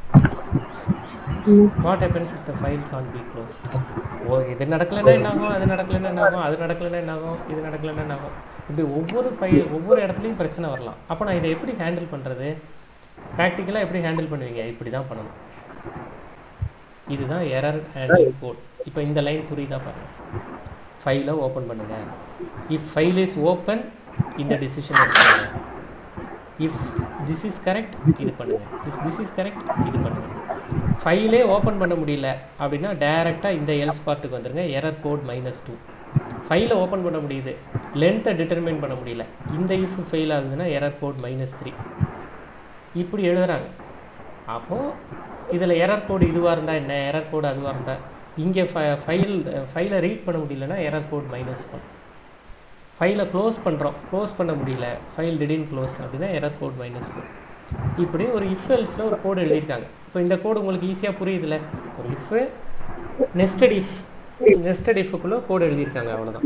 what happens if the file can't be closed ஓ இது நடக்கலைன்னா என்ன ஆகும் அது நடக்கலைன்னா என்ன ஆகும் அது நடக்கலைன்னா என்ன ஆகும் இது நடக்கலைன்னா என்ன ஆகும் இப்படி ஒவ்வொரு ஃபைல் ஒவ்வொரு இடத்துலையும் பிரச்சனை வரலாம் அப்போ நான் இதை எப்படி ஹேண்டில் பண்ணுறது ப்ராக்டிக்கலாக எப்படி ஹேண்டில் பண்ணுவீங்க இப்படி தான் பண்ணணும் இதுதான் எரர் ஹேண்டில் கோட் இப்போ இந்த லைன் புரியுதா பாருங்க ஃபைலை ஓப்பன் பண்ணுங்க இஃப் ஃபைல் இஸ் ஓப்பன் இந்த டிசிஷன் எடுத்துக்கோங்க இஃப் திஸ் இஸ் கரெக்ட் இது பண்ணுங்க இஃப் திஸ் இஸ் கரெக்ட் இது பண்ணுங்க ஃபைலே ஓப்பன் பண்ண முடியல அப்படின்னா டைரெக்டாக இந்த எல்ஸ் பார்ட்டுக்கு வந்துருங்க எரர் கோட் மைனஸ் டூ ஃபைலை ஓப்பன் பண்ண முடியுது லென்த்தை டிட்டர்மைன் பண்ண முடியல இந்த இஃப் ஃபெயில் ஆகுதுன்னா எரர் கோட் மைனஸ் த்ரீ இப்படி எழுதுறாங்க அப்போது இதில் எரர் கோடு இதுவாக இருந்தால் என்ன எரர் கோடு அதுவாக இருந்தால் இங்கே ஃபைல் ஃபைலை ரீட் பண்ண முடியலன்னா எரர் கோட் மைனஸ் ஒன் ஃபைலை க்ளோஸ் பண்ணுறோம் க்ளோஸ் பண்ண முடியல ஃபைல் டிடின் க்ளோஸ் அப்படின்னா எரர் கோட் மைனஸ் ஒன் இப்படி ஒரு இஃப் எல்ஸில் ஒரு கோடு எழுதியிருக்காங்க இப்போ இந்த கோடு உங்களுக்கு ஈஸியாக புரியுதுல்ல ஒரு இஃப் நெஸ்டட் இஃப் நெஸ்டட் இஃபுக்குள்ளே கோடு எழுதியிருக்காங்க அவ்வளோதான்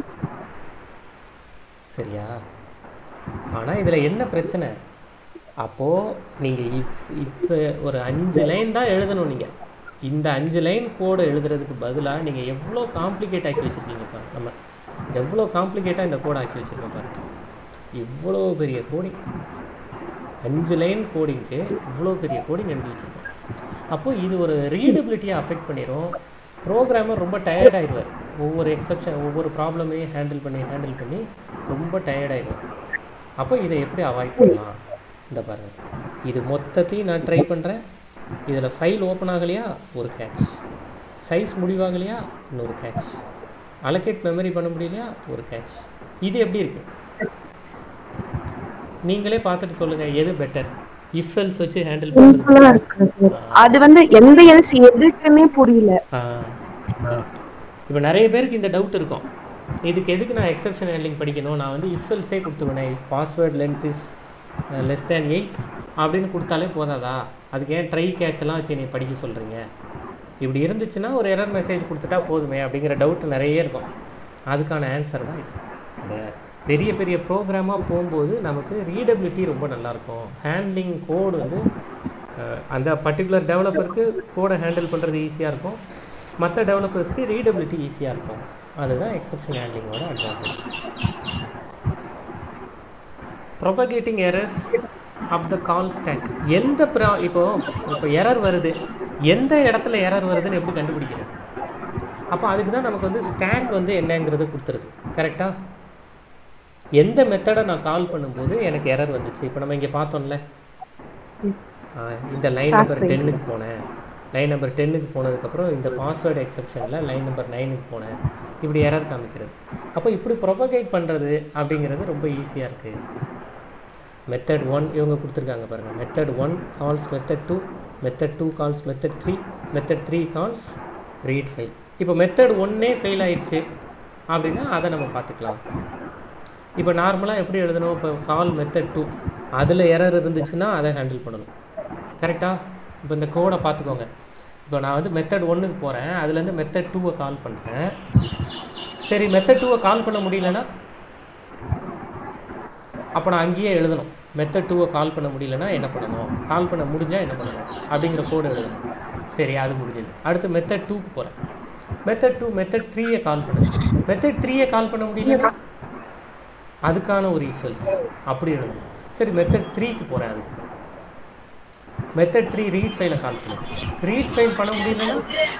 சரியா ஆனால் இதில் என்ன பிரச்சனை அப்போது நீங்கள் இஃப் இப்போ ஒரு அஞ்சு லைன் தான் எழுதணும் நீங்கள் இந்த அஞ்சு லைன் கோடு எழுதுறதுக்கு பதிலாக நீங்கள் எவ்வளோ காம்ப்ளிகேட் ஆக்கி வச்சுருக்கீங்க பாருங்க நம்ம எவ்வளோ காம்ப்ளிகேட்டாக இந்த கோடை ஆக்கி வச்சுருக்கோம் பாருங்க இவ்வளோ பெரிய கோடிங் அஞ்சு லைன் கோடிங்க்கு இவ்வளோ பெரிய கோடிங் எழுதி வச்சுருக்கோம் அப்போது இது ஒரு ரீடபிலிட்டியை அஃபெக்ட் பண்ணிடும் ப்ரோக்ராமர் ரொம்ப டயர்ட் ஆயிடுவார் ஒவ்வொரு எக்ஸப்ஷன் ஒவ்வொரு ப்ராப்ளமையும் ஹேண்டில் பண்ணி ஹேண்டில் பண்ணி ரொம்ப டயர்ட் ஆயிடுவார் அப்போ இதை எப்படி அவாய்ட் பண்ணலாம் இந்த பாருங்கள் இது மொத்தத்தையும் நான் ட்ரை பண்ணுறேன் இதில் ஃபைல் ஓப்பன் ஆகலையா ஒரு கேட்ச் சைஸ் முடிவாகலையா இன்னொரு கேட்ச் அலோகேட் மெமரி பண்ண முடியலையா ஒரு கேட்ச் இது எப்படி இருக்கு நீங்களே பார்த்துட்டு சொல்லுங்கள் எது பெட்டர் இஃப் எல்ஸ் வச்சு ஹேண்டில் சிம்பிளா பண்ணுறது இருக்கு சார் அது வந்து எந்த எல்ஸ் எதுக்குன்னே புரியல இப்போ நிறைய பேருக்கு இந்த டவுட் இருக்கும் இதுக்கு எதுக்கு நான் எக்ஸப்ஷன் ஹேண்ட்லிங் படிக்கணும் நான் வந்து இஃப் எல்ஸே கொடுத்துருவேன் if password length is less than eight அப்படின்னு கொடுத்தாலே போதாதா அதுக்கு ஏன் ட்ரை கேட்ச் எல்லாம் வச்சு நீ படிக்க சொல்கிறீங்க இப்படி இருந்துச்சுன்னா ஒரு எரர் மெசேஜ் கொடுத்துட்டா போதுமே அப்படிங்கிற டவுட் நிறைய இருக்கும் அதுக்கான ஆன்சர் தான் இது இந்த பெரிய பெரிய ப்ரோக்ராமாக போகும்போது நமக்கு ரீடபிலிட்டி ரொம்ப நல்லாயிருக்கும் ஹேண்ட்லிங் கோடு வந்து அஹ், அந்த பர்டிகுலர் டெவலப்பருக்கு கோடை ஹேண்டில் பண்ணுறது ஈஸியாக இருக்கும் மற்ற டெவலப்பர்ஸ்க்கு ரீடபிலிட்டி ஈஸியாக இருக்கும் அதுதான் எக்ஸப்ஷன் ஹேண்ட்லிங்கோட advantage propagating errors of the call stack எந்த ப்ரா இப்போ இப்போ எரர் வருது எந்த இடத்துல எரர் வருதுன்னு எப்படி கண்டுபிடிக்கிறது அப்போ அதுக்கு தான் நமக்கு வந்து ஸ்டாக் வந்து என்னங்கிறது கொடுத்துருது கரெக்டாக எந்த மெத்தடை நான் கால் பண்ணும்போது எனக்கு எரர் வந்துச்சு இப்போ நம்ம இங்கே பார்த்தோம்ல ஆஹ் இந்த லைன் Stack நம்பர் trace. டென்னுக்கு போனேன் லைன் நம்பர் டென்னுக்கு போனதுக்கப்புறம் இந்த பாஸ்வேர்டு எக்ஸப்ஷனில் லைன் நம்பர் நைனுக்கு போனேன் இப்படி எரர் காமிக்கிறது அப்போ இப்படி ப்ரொபகேட் பண்ணுறது அப்படிங்கிறது ரொம்ப ஈஸியாக இருக்குது மெத்தட் ஒன் இவங்க கொடுத்துருக்காங்க பாருங்கள் method one calls method two method two calls method three method three calls read file இப்போ மெத்தட் ஒன்னே ஃபெயில் ஆயிடுச்சு அப்படின்னா அதை நம்ம பார்த்துக்கலாம் இப்போ நார்மலாக எப்படி எழுதணும் இப்போ கால் மெத்தட் டூ அதில் எரர் இருந்துச்சுன்னா அதை ஹேண்டில் பண்ணணும் கரெக்டாக இப்போ இந்த கோடை பார்த்துக்கோங்க இப்போ நான் வந்து மெத்தட் ஒன்றுக்கு போகிறேன் அதுலேருந்து மெத்தட் டூவை கால் பண்ணுறேன் சரி மெத்தட் டூவை கால் பண்ண முடியலன்னா அப்போ நான் அங்கேயே எழுதணும் மெத்தட் டூவை கால் பண்ண முடியலன்னா என்ன பண்ணணும் கால் பண்ண முடிஞ்சால் என்ன பண்ணணும் அப்படிங்கிற கோடு எழுதணும் சரி அது முடிஞ்சது அடுத்து மெத்தட் டூக்கு போகிறேன் மெத்தட் டூ மெத்தட் த்ரீயை கால் பண்ணு மெத்தட் த்ரீயை கால் பண்ண முடியலன்னா அதுக்கான ஒரு இஃபல்ஸ் அப்படி எழுதணும் சரி மெத்தட் த்ரீக்கு போகிறேன் அதுக்கு மெத்தட் த்ரீ ரீட் ஃபைலை கால் பண்ணு ரீட் ஃபைல் பண்ண முடியலன்னா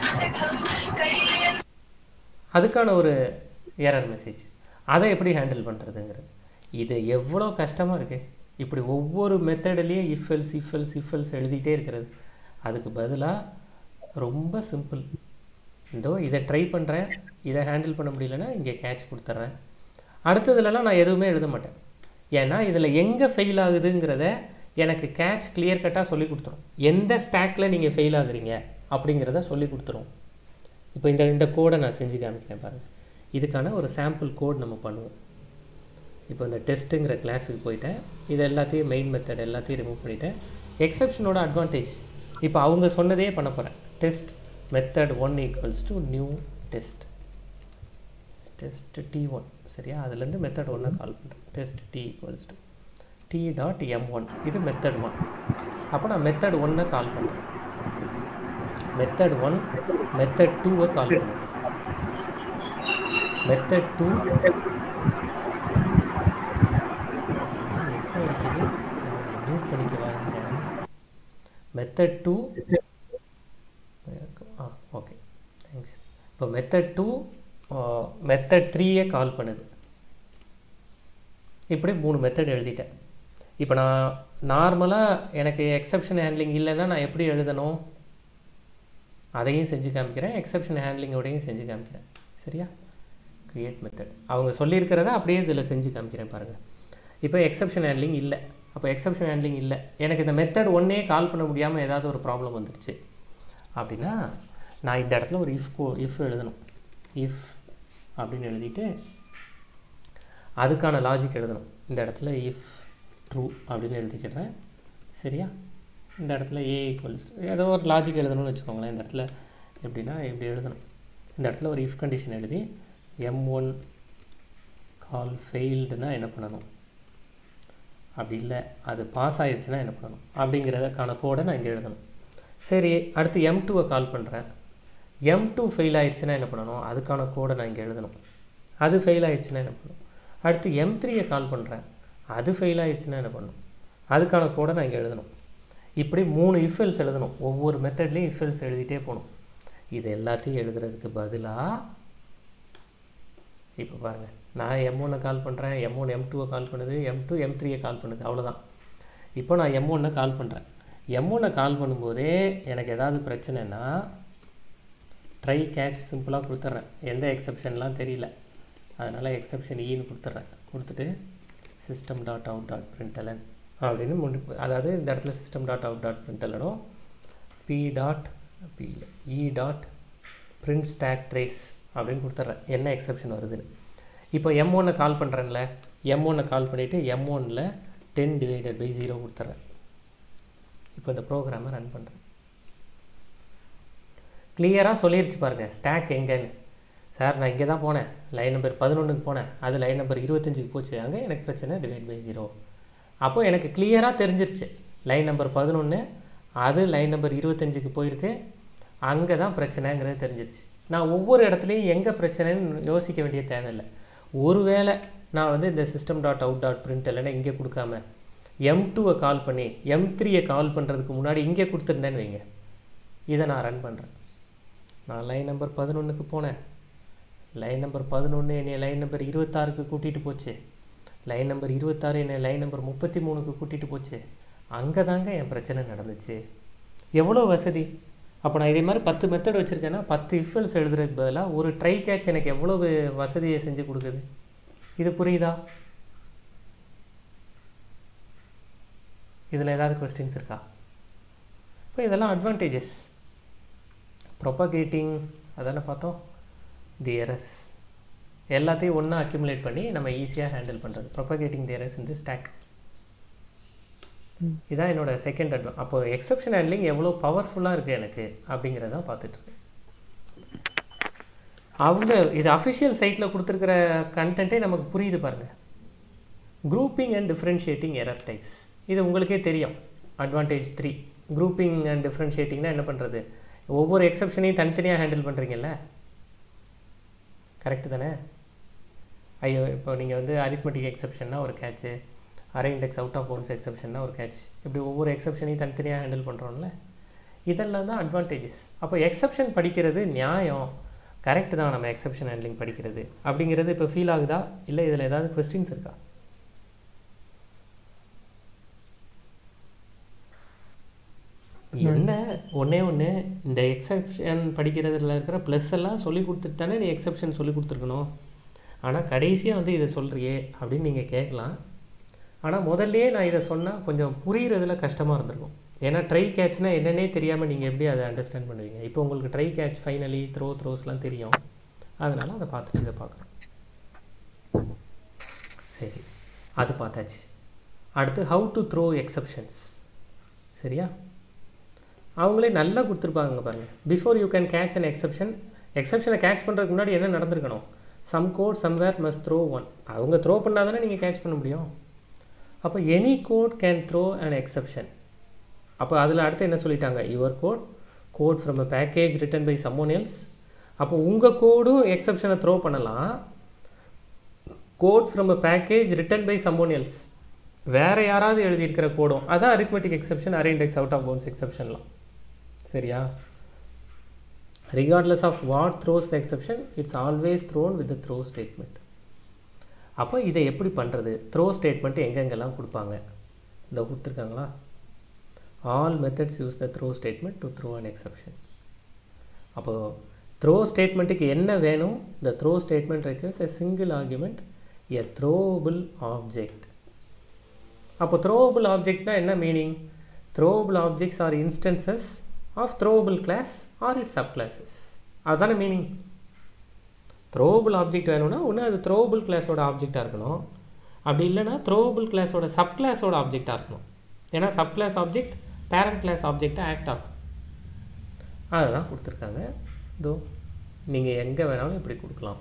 அதுக்கான ஒரு எரர் மெசேஜ் அதை எப்படி ஹேண்டில் பண்ணுறதுங்கிறது இது எவ்வளோ கஷ்டமாக இருக்குது இப்படி ஒவ்வொரு மெத்தட்லேயும் இஃபெல்ஸ் இஃபெல்ஸ் இஃபெல்ஸ் எழுதிட்டே இருக்கிறது அதுக்கு பதிலாக ரொம்ப சிம்பிள் இதோ இதை ட்ரை பண்ணுறேன் இதை ஹேண்டில் பண்ண முடியலன்னா இங்கே கேட்ச் கொடுத்துட்றேன் அடுத்ததுலலாம் நான் எதுவுமே எழுத மாட்டேன் ஏன்னா இதில் எங்கே ஃபெயில் ஆகுதுங்கிறத எனக்கு கேட்ச் கிளியர் கட்டாக சொல்லி கொடுத்துரும் எந்த ஸ்டாக்கில் நீங்கள் ஃபெயில் ஆகுறீங்க அப்படிங்கிறத சொல்லி கொடுத்துரும் இப்போ இந்த இந்த கோடை நான் செஞ்சு காமிக்கிறேன் பாருங்கள் இதுக்கான ஒரு சாம்பிள் கோட் நம்ம பண்ணுவோம் இப்போ இந்த டெஸ்ட்டுங்கிற கிளாஸுக்கு போயிட்டேன் இது எல்லாத்தையும் மெயின் மெத்தட் எல்லாத்தையும் ரிமூவ் பண்ணிட்டேன் எக்ஸப்ஷனோட அட்வான்டேஜ் இப்போ அவங்க சொன்னதே பண்ண போகிறேன் test method one equals to new test test T one சரியா அதுலேருந்து மெத்தட் ஒன்னை கால் பண்ணுறேன் test T equals to T dot M one இது மெத்தட் ஒன் அப்போ நான் மெத்தட் ஒன்னை கால் பண்ணுறேன் மெத்தட் ஒன் மெத்தட் டூவை கால் பண்ணுறேன் மெத்தட் டூ எப்போ இருக்குது மியூட் பண்ணிக்கவா மெத்தட் டூ ஆ ஓகே தேங்க்ஸ் இப்போ மெத்தட் டூ மெத்தட் த்ரீயே கால் பண்ணுது இப்படி மூணு மெத்தட் எழுதிட்டேன் இப்போ நான் நார்மலாக எனக்கு எக்ஸப்ஷன் ஹேண்ட்லிங் இல்லைன்னா நான் எப்படி எழுதணும் அதையும் செஞ்சு காமிக்கிறேன் எக்ஸப்ஷன் ஹேண்ட்லிங்கோடையும் செஞ்சு காமிக்கிறேன் சரியா கிரியேட் மெத்தட் அவங்க சொல்லியிருக்கிறத அப்படியே இதில் செஞ்சு காமிக்கிறேன் பாருங்கள் இப்போ எக்ஸப்ஷன் ஹேண்ட்லிங் இல்லை அப்போ எக்ஸப்ஷன் ஹேண்ட்லிங் இல்லை எனக்கு இந்த மெத்தட் ஒன்றே கால் பண்ண முடியாமல் ஏதாவது ஒரு ப்ராப்ளம் வந்துடுச்சு அப்படின்னா நான் இந்த இடத்துல ஒரு இஃப் இஃப் எழுதணும் இஃப் அப்படின்னு எழுதிட்டு அதுக்கான லாஜிக் எழுதணும் இந்த இடத்துல இஃப் ட்ரூ அப்படின்னு எழுதிக்கிறேன் சரியா இந்த இடத்துல ஏ ஈக்குவல்ஸ் ஏதோ ஒரு லாஜிக் எழுதணும்னு வச்சுக்கோங்களேன் இந்த இடத்துல எப்படின்னா இப்படி எழுதணும் இந்த இடத்துல ஒரு இஃப் கண்டிஷன் எழுதி எம் ஒன் கால் ஃபெயில்டுனா என்ன பண்ணணும் அப்படி இல்லை அது பாஸ் ஆயிடுச்சுன்னா என்ன பண்ணணும் அப்படிங்கிறதுக்கான கோடை நான் இங்கே எழுதணும் சரி அடுத்து எம் டூவை கால் பண்ணுறேன் எம் டூ ஃபெயில் ஆயிடுச்சுன்னா என்ன பண்ணணும் அதுக்கான கோடை நான் இங்கே எழுதணும் அது ஃபெயில் ஆயிடுச்சுன்னா என்ன பண்ணணும் அடுத்து எம் த்ரீயை கால் பண்ணுறேன் அது ஃபெயில் ஆயிடுச்சுன்னா என்ன பண்ணணும் அதுக்கான கோடை நான் இங்கே எழுதணும் இப்படி மூணு இஃபெல்ஸ் எழுதணும் ஒவ்வொரு மெத்தட்லேயும் இஃபெல்ஸ் எழுதிட்டே போகணும் இது எல்லாத்தையும் எழுதுறதுக்கு பதிலாக இப்போ பாருங்கள் நான் எம் ஒன்னை கால் பண்ணுறேன் எம் ஒன் எம் டூவை கால் பண்ணுது எம் டூ எம் த்ரீயை கால் பண்ணுது அவ்வளோதான் இப்போ நான் எம் ஒன்னை கால் பண்ணுறேன் எம் ஒன்னை கால் பண்ணும்போதே எனக்கு ஏதாவது பிரச்சனைனா ட்ரை கேட்ச் சிம்பிளாக கொடுத்துட்றேன் எந்த எக்ஸப்ஷன்லாம் தெரியல அதனால் எக்ஸப்ஷன் ஈன்னு கொடுத்துட்றேன் கொடுத்துட்டு system dot out dot println அப்படின்னு முடி அதாவது இந்த இடத்துல சிஸ்டம் டாட் அவுட் டாட் பிரிண்டலனும் P dot P E dot print stack trace அப்படின்னு கொடுத்துட்றேன் என்ன எக்ஸப்ஷன் வருதுன்னு இப்போ எம் ஒன்னை கால் பண்ணுறேன்ல எம் ஒன்னை கால் பண்ணிவிட்டு எம் ஒனில் டென் டிவைடட் பை ஜீரோ கொடுத்துட்றேன் இப்போ இந்த ப்ரோக்ராமை ரன் பண்ணுறேன் கிளியராக சொல்லிருச்சு பாருங்கள் ஸ்டாக் எங்கேன்னு சார் நான் இங்கே தான் போனேன் லைன் நம்பர் பதினொன்றுக்கு போனேன் அது லைன் நம்பர் இருபத்தஞ்சுக்கு போச்சு அங்கே எனக்கு பிரச்சனை டிவைட் பை ஜீரோ அப்போ எனக்கு கிளியராக தெரிஞ்சிருச்சு லைன் நம்பர் பதினொன்று அது லைன் நம்பர் இருபத்தஞ்சுக்கு போயிருக்கு அங்கே தான் பிரச்சனைங்கிறது தெரிஞ்சிருச்சு நான் ஒவ்வொரு இடத்துலையும் எங்கே பிரச்சனைன்னு யோசிக்க வேண்டிய தேவையில்லை ஒருவேளை நான் வந்து இந்த system dot out dot print இல்லைன்னா இங்கே கொடுக்காம எம் டூவை கால் பண்ணி எம் த்ரீயை கால் பண்ணுறதுக்கு முன்னாடி இங்கே கொடுத்துருந்தேன்னு வைங்க இதை நான் ரன் பண்ணுறேன் நான் லைன் நம்பர் பதினொன்றுக்கு போனேன் லைன் நம்பர் பதினொன்று என்னை லைன் நம்பர் இருபத்தாறுக்கு கூட்டிகிட்டு போச்சு லைன் நம்பர் இருபத்தாறு என்னை லைன் நம்பர் முப்பத்தி மூணுக்கு கூட்டிகிட்டு போச்சு அங்கே தாங்க என் பிரச்சனை நடந்துச்சு எவ்வளோ வசதி அப்போ நான் இதே மாதிரி பத்து மெத்தட் வச்சுருக்கேன்னா பத்து இஃபல்ஸ் எழுதுறதுக்கு பதிலாக ஒரு ட்ரை கேட்ச் எனக்கு எவ்வளவு வசதியை செஞ்சு கொடுக்குது இது புரியுதா இதில் ஏதாவது கொஸ்டின்ஸ் இருக்கா இப்போ இதெல்லாம் அட்வான்டேஜஸ் ப்ரொபகேட்டிங் அதானே பார்த்தோம் தி எரஸ் எல்லாத்தையும் ஒன்றா அக்யூமுலேட் பண்ணி நம்ம ஈஸியாக ஹேண்டில் பண்ணுறது ப்ரொபகேட்டிங் தி எரஸ் இந்த ஸ்டாக் இதான் என்னோட செகண்ட் அட்வான் அப்போ எக்ஸப்ஷன் ஹேண்ட்லிங் எவ்வளோ பவர்ஃபுல்லாக இருக்குது எனக்கு அப்படிங்கிறத பார்த்துட்டு இருக்கேன் அவங்க இது அஃபிஷியல் சைட்டில் கொடுத்துருக்கிற கண்டென்ட்டே நமக்கு புரியுது பாருங்க grouping and differentiating error types இது உங்களுக்கே தெரியும் அட்வான்டேஜ் த்ரீ குரூப்பிங் அண்ட் டிஃப்ரென்ஷியேட்டிங்னா என்ன பண்ணுறது ஒவ்வொரு எக்ஸப்ஷனையும் தனித்தனியாக ஹேண்டில் பண்ணுறீங்கல்ல கரெக்டு தானே ஐயோ இப்போ நீங்கள் வந்து அரித்மெட்டிக் எக்ஸப்ஷன்னா ஒரு catch array index out of bounds எக்ஸப்ஷன்னா ஒரு கேட்ச் இப்படி ஒவ்வொரு எக்ஸப்ஷனையும் தனித்தனியாக ஹேண்டில் பண்ணுறோம்ல இதெல்லாம் தான் அட்வான்டேஜஸ் அப்போ எக்ஸப்ஷன் படிக்கிறது நியாயம் கரெக்ட் தான் நம்ம எக்ஸப்ஷன் ஹேண்ட்லிங் படிக்கிறது அப்படிங்கிறது இப்போ ஃபீல் ஆகுதா இல்லை இதில் ஏதாவது கொஸ்டின்ஸ் இருக்கா என்ன ஒண்ணே ஒன்று இந்த எக்ஸப்ஷன் படிக்கிறதுல இருக்கிற ப்ளஸ் எல்லாம் சொல்லி கொடுத்துட்டு தானே நீ எக்ஸப்ஷன் சொல்லி கொடுத்துருக்கணும் ஆனால் கடைசியாக வந்து இதை சொல்கிறியே அப்படின்னு நீங்கள் கேட்கலாம் ஆனால் முதல்லயே நான் இதை சொன்னால் கொஞ்சம் புரிகிறதுல கஷ்டமாக இருந்திருக்கும் ஏன்னா ட்ரை கேட்ச்னா என்னன்னே தெரியாமல் நீங்கள் எப்படி அதை அண்டர்ஸ்டாண்ட் பண்ணுவீங்க இப்போ உங்களுக்கு ட்ரை கேட்ச் ஃபைனலி த்ரோ த்ரோஸ்லாம் தெரியும் அதனால் அதை பார்த்துட்டு இதை பார்க்குறோம் சரி அது பார்த்தாச்சு அடுத்து ஹவு டு த்ரோ எக்ஸப்ஷன்ஸ் சரியா அவங்களே நல்லா கொடுத்துருப்பாங்க பாருங்க before you can catch an exception எக்ஸப்ஷனை கேட்ச் பண்ணுறதுக்கு முன்னாடி என்ன நடந்திருக்கணும் some code somewhere must throw one அவங்க த்ரோ பண்ணால் தானே நீங்கள் கேட்ச் பண்ண முடியும் அப்போ any code can throw an exception அப்போ அதில் அடுத்து என்ன சொல்லிட்டாங்க your code code from a package written by someone else அப்போ உங்கள் கோடும் எக்ஸப்ஷனை த்ரோ பண்ணலாம் code from a package written by someone else வேற யாராவது எழுதியிருக்கிற கோடும் அதான் arithmetic exception array index out of bounds எக்ஸப்ஷன்லாம் சரியா regardless of what throws the exception it's always thrown with throw statement அப்போ இதை எப்படி பண்ணுறது த்ரோ ஸ்டேட்மெண்ட் எங்கெங்கெல்லாம் கொடுப்பாங்க இந்த கொடுத்துருக்காங்களா all methods use the throw statement to throw an exception அப்போது த்ரோ ஸ்டேட்மெண்ட்டுக்கு என்ன வேணும் the throw statement requests a single argument a throwable object அப்போ த்ரோவபிள் ஆப்ஜெக்ட்னா என்ன meaning throwable objects are instances of throwable class or it subclasses அதுதானே meaning throwable object வேணும்னா ஒன்று அது த்ரோவபிள் கிளாஸோட ஆப்ஜெக்டாக இருக்கணும் அப்படி இல்லைன்னா த்ரோவபிள் கிளாஸோட சப் கிளாஸோட ஆப்ஜெக்டாக இருக்கணும் ஏன்னா subclass object parent class ஆப்ஜெக்டாக ஆக்ட் ஆகும் அதெல்லாம் கொடுத்துருக்காங்க இதோ நீங்கள் எங்கே வேணாலும் இப்படி கொடுக்கலாம்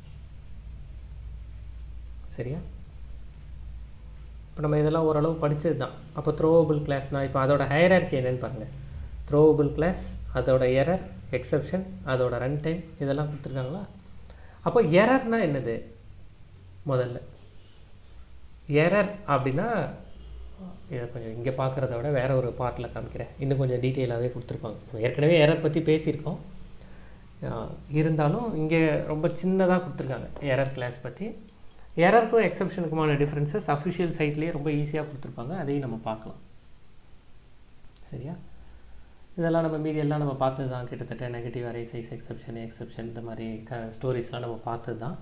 சரியா இப்போ நம்ம இதெல்லாம் ஓரளவு படிச்சது தான் அப்போ த்ரோவபிள் கிளாஸ்னால் இப்போ அதோட ஹையரார்கி என்னன்னு பாருங்கள் த்ரோவபிள் கிளாஸ் அதோட எரர் எக்ஸப்ஷன் அதோட ரன் டைம் இதெல்லாம் கொடுத்துருக்காங்களா அப்போ எரர்னா என்னது முதல்ல எரர் அப்படின்னா இதை கொஞ்சம் இங்கே பார்க்குறத விட வேற ஒரு பார்ட்டில் காமிக்கிறேன் இன்னும் கொஞ்சம் டீட்டெயிலாகவே கொடுத்துருப்பாங்க ஏற்கனவே எரர் பற்றி பேசியிருக்கோம் ஆஹ் இருந்தாலும் இங்கே ரொம்ப சின்னதாக கொடுத்துருக்காங்க எரர் கிளாஸ் பற்றி எரருக்கும் எக்ஸப்ஷனுக்குமான டிஃப்ரென்சஸ் அஃபிஷியல் சைட்லேயே ரொம்ப ஈஸியாக கொடுத்துருப்பாங்க அதையும் நம்ம பார்க்கலாம் சரியா இதெல்லாம் நம்ம மீதி எல்லாம் நம்ம பார்த்தது தான் கிட்டத்தட்ட negative array size exception exception இந்த மாதிரி க ஸ்டோரிஸ்லாம் நம்ம பார்த்தது தான்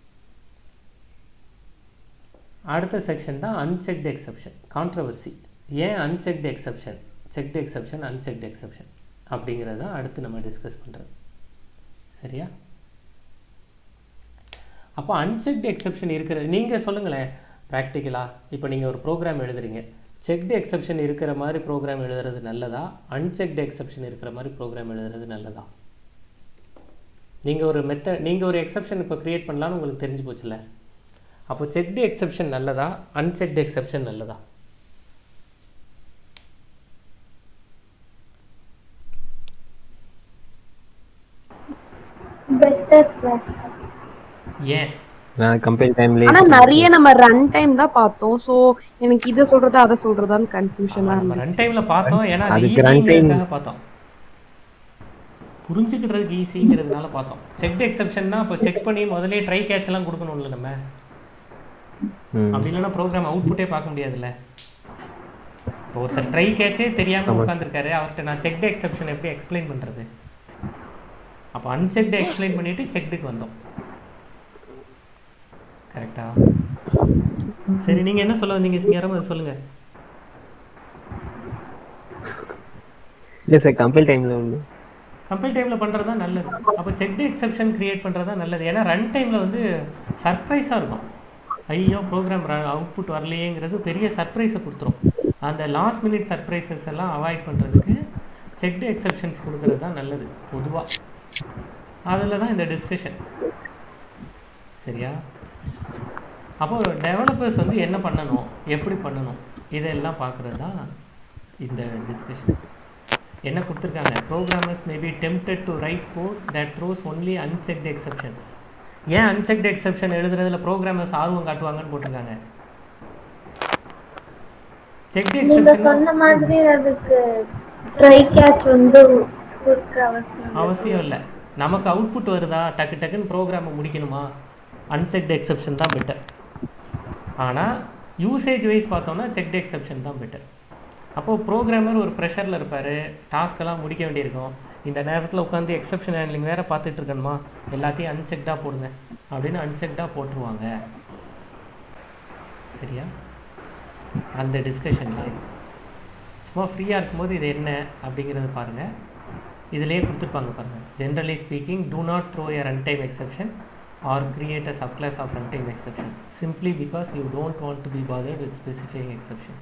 அடுத்த செக்ஷன் தான் அன்செக்டு எக்ஸப்ஷன் கான்ட்ரவர்சி ஏன் unchecked exception checked exception unchecked exception அப்படிங்கிறது தான் அடுத்து நம்ம டிஸ்கஸ் பண்ணுறது சரியா அப்போ அன்செக்டு எக்ஸப்ஷன் இருக்கிறது நீங்கள் சொல்லுங்களேன் ப்ராக்டிக்கலாக இப்போ நீங்கள் ஒரு ப்ரோக்ராம் எழுதுறீங்க செக்டு எக்ஸப்ஷன் இருக்கிற மாதிரி ப்ரோக்ராம் எழுதுறது நல்லதா அன்செக்டு எக்ஸப்ஷன் இருக்கிற மாதிரி ப்ரோக்ராம் எழுதுறது நல்லதா நீங்கள் ஒரு மெத்த நீங்கள் ஒரு எக்ஸப்ஷன் இப்போ க்ரியேட் பண்ணலான்னு உங்களுக்கு தெரிஞ்சு போச்சுல அப்போ செக்டு எக்ஸப்ஷன் நல்லதா அன்செக்டு எக்ஸப்ஷன் நல்லதா பெட்டர் சார் ஏன் நான் கம்பைல் டைம்ல ஆனா நிறைய நம்ம ரன் டைம் தான் பார்த்தோம் சோ எனக்கு இத சொல்றதா அதை சொல்றதான்னு கன்ஃபியூஷனா நம்ம இருந்துச்சு ரன் டைமில் பார்த்தோம் ஏன்னா அது அதுக்கு run time- ஈஸிங்கிறதுக்காக பார்த்தோம் புரிஞ்சுக்கிட்டதுக்கு ஈஸிங்கிறதுனால பார்த்தோம் செக்டு எக்ஸப்ஷன்னா இப்போ செக் பண்ணி முதல்லயே ட்ரை கேட்ச் எல்லாம் கொடுக்கணும்ல நம்ம அப்படி இல்லைன்னா ப்ரோக்ராம் அவுட்புட்டே பார்க்க முடியாதுல்ல இப்போ ஒருத்தர் ட்ரை கேட்சே தெரியாம உட்காந்துருக்காரு அவர்கிட்ட நான் செக்டு எக்ஸப்ஷன் எப்படி எக்ஸ்பிளைன் பண்றது அப்போ அன்செக்டு எக்ஸ்பிளைன் பண்ணிட்டு செக்டுக்கு வந்தோம் கரெக்டா சரி நீங்க என்ன சொல்ல வந்தீங்க சிங்காரம் அதை சொல்லுங்க இல்லை சார் கம்பைல் டைம்ல உண்டு கம்பைல் டைமில் பண்ணுறது தான் நல்லது அப்போ செக்டு எக்ஸப்ஷன் கிரியேட் பண்ணுறது தான் நல்லது ஏன்னா ரன் டைமில் வந்து சர்ப்ரைஸாக இருக்கும் ஐயோ ப்ரோக்ராம் அவுட்புட் வரலையேங்கிறது பெரிய சர்ப்ரைஸை கொடுத்துரும் அந்த லாஸ்ட் மினிட் சர்ப்ரைசஸ் எல்லாம் அவாய்ட் பண்ணுறதுக்கு செக்டு எக்ஸப்ஷன்ஸ் கொடுக்கறது தான் நல்லது பொதுவாக அதில் தான் இந்த டிஸ்கஷன் சரியா அப்போ டெவலப்பர்ஸ் வந்து என்ன பண்ணணும் எப்படி பண்ணணும் இதெல்லாம் பார்க்குறது தான் இந்த டிஸ்கஷன் என்ன கொடுத்துருக்காங்க programmers may be tempted to write code that throws only unchecked exceptions ஏன் அன்செக்ட் எக்ஸப்ஷன் எழுதுறதுல ப்ரோக்ராமர்ஸ் ஆர்வம் காட்டுவாங்கன்னு போட்டிருக்காங்க செக்ட் நீங்க எக்ஸப்ஷன் சொன்ன மாதிரி அதுக்கு ட்ரை கேட்ச் வந்து கொடுக்க அவசியம் இல்லை. அவசியம் இல்லை நமக்கு அவுட்புட் வருதா டக்கு டக்குன்னு ப்ரோக்ராமை முடிக்கணுமா அன்செக்ட் எக்ஸப்ஷன் தான் பெட்டர் ஆனால் யூசேஜ் வைஸ் பார்த்தோம்னா செக்ட் எக்ஸப்ஷன் தான் பெட்டர் அப்போது ப்ரோக்ராமர் ஒரு ப்ரெஷரில் இருப்பார் டாஸ்க்கெல்லாம் முடிக்க வேண்டியிருக்கும் இந்த நேரத்தில் உட்காந்து எக்ஸப்ஷன் ஹேண்ட்லிங் வேறு பார்த்துட்டு இருக்கணுமா எல்லாத்தையும் அன்செக்டாக போடுங்க அப்படின்னு அன்செக்டாக போட்டுருவாங்க சரியா அந்த டிஸ்கஷனில் சும்மா ஃப்ரீயாக இருக்கும்போது இது என்ன அப்படிங்கிறத பாருங்கள் இதிலேயே கொடுத்துருப்பாங்க பாருங்கள் generally speaking do not throw a runtime exception or create a subclass of runtime exception simply because you don't want to be bothered with specifying exceptions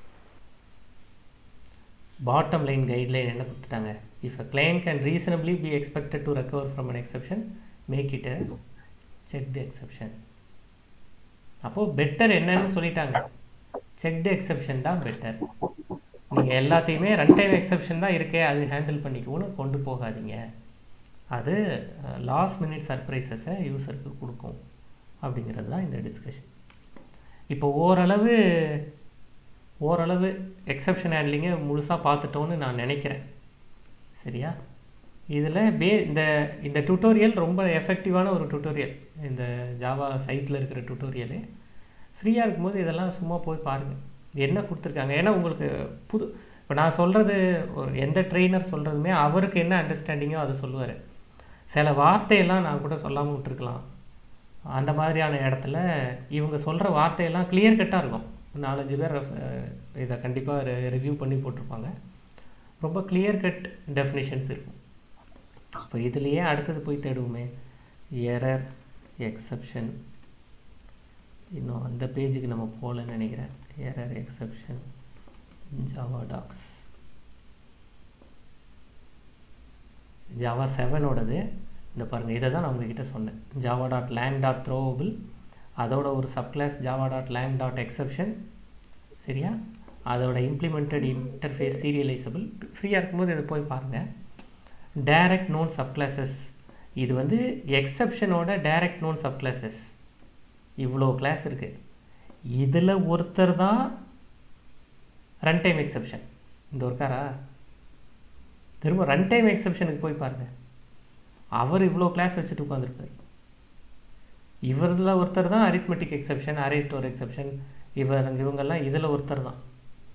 bottom line guideline என்ன கொடுத்துட்டாங்க if a client can reasonably be expected to recover from an exception make it a checked exception அப்போது பெட்டர் என்னன்னு சொல்லிட்டாங்க checked exception தான் better நீங்கள் எல்லாத்தையுமே run time exception தான் இருக்கே அது ஹேண்டில் பண்ணிக்கோன்னு கொண்டு போகாதீங்க அது லாஸ்ட் மினிட் சர்ப்ரைசஸை யூசருக்கு கொடுக்கும் அப்படிங்கிறது தான் இந்த டிஸ்கஷன் இப்போ ஓரளவு ஓரளவு எக்ஸப்ஷன் ஹேண்ட்லிங்கை முழுசாக பார்த்துட்டோன்னு நான் நினைக்கிறேன் சரியா இதில் பே இந்த இந்த டுட்டோரியல் ரொம்ப எஃபெக்டிவான ஒரு டுட்டோரியல் இந்த ஜாவா சைட்டில் இருக்கிற டுட்டோரியலு ஃப்ரீயாக இருக்கும்போது இதெல்லாம் சும்மா போய் பாருங்கள் என்ன கொடுத்துருக்காங்க ஏன்னா உங்களுக்கு புது இப்போ நான் சொல்கிறது ஒரு எந்த ட்ரெயினர் சொல்கிறதுமே அவருக்கு என்ன அண்டர்ஸ்டாண்டிங்கோ அதை சொல்லுவார் சில வார்த்தையெல்லாம் நான் கூட சொல்லாமல் விட்டுருக்கலாம் அந்த மாதிரியான இடத்துல இவங்க சொல்கிற வார்த்தையெல்லாம் கிளியர் கட்டாக இருக்கும் நாலஞ்சு பேர் அஹ், இதை கண்டிப்பாக ரிவ்யூ பண்ணி போட்டிருப்பாங்க ரொம்ப கிளியர் கட் டெஃபினிஷன்ஸ் இருக்கும் இப்போ இதுலேயே அடுத்தது போய் தேடுவோமே எரர் எக்ஸப்ஷன் இன்னும் அந்த பேஜுக்கு நம்ம போகலன்னு நினைக்கிறேன் error exception Java docs Java செவனோடது இந்த பாருங்கள் இதை தான் நான் உங்ககிட்ட சொன்னேன் Java dot lang dot throwable அதோட ஒரு subclass Java dot lang dot exception சரியா அதோட இம்ப்ளிமெண்டட் இன்டர்ஃபேஸ் சீரியலைசபிள் ஃப்ரீயாக இருக்கும்போது இதை போய் பாருங்கள் டைரக்ட் நோன் சப்கிளாஸஸ் இது வந்து எக்ஸப்ஷனோட டைரக்ட் நோன் சப்கிளாஸஸ் இவ்வளோ கிளாஸ் இருக்குது இதில் ஒருத்தர் தான் ரன் டைம் எக்ஸப்ஷன் இந்த ஒருக்காரா திரும்ப ரன் டைம் எக்ஸப்ஷனுக்கு போய் பாருங்க அவர் இவ்வளோ கிளாஸ் வச்சுட்டு உட்காந்துருப்பார் இவரில் ஒருத்தர் தான் arithmetic exception array store exception இவர் இவங்கெல்லாம் இதில் ஒருத்தர் தான்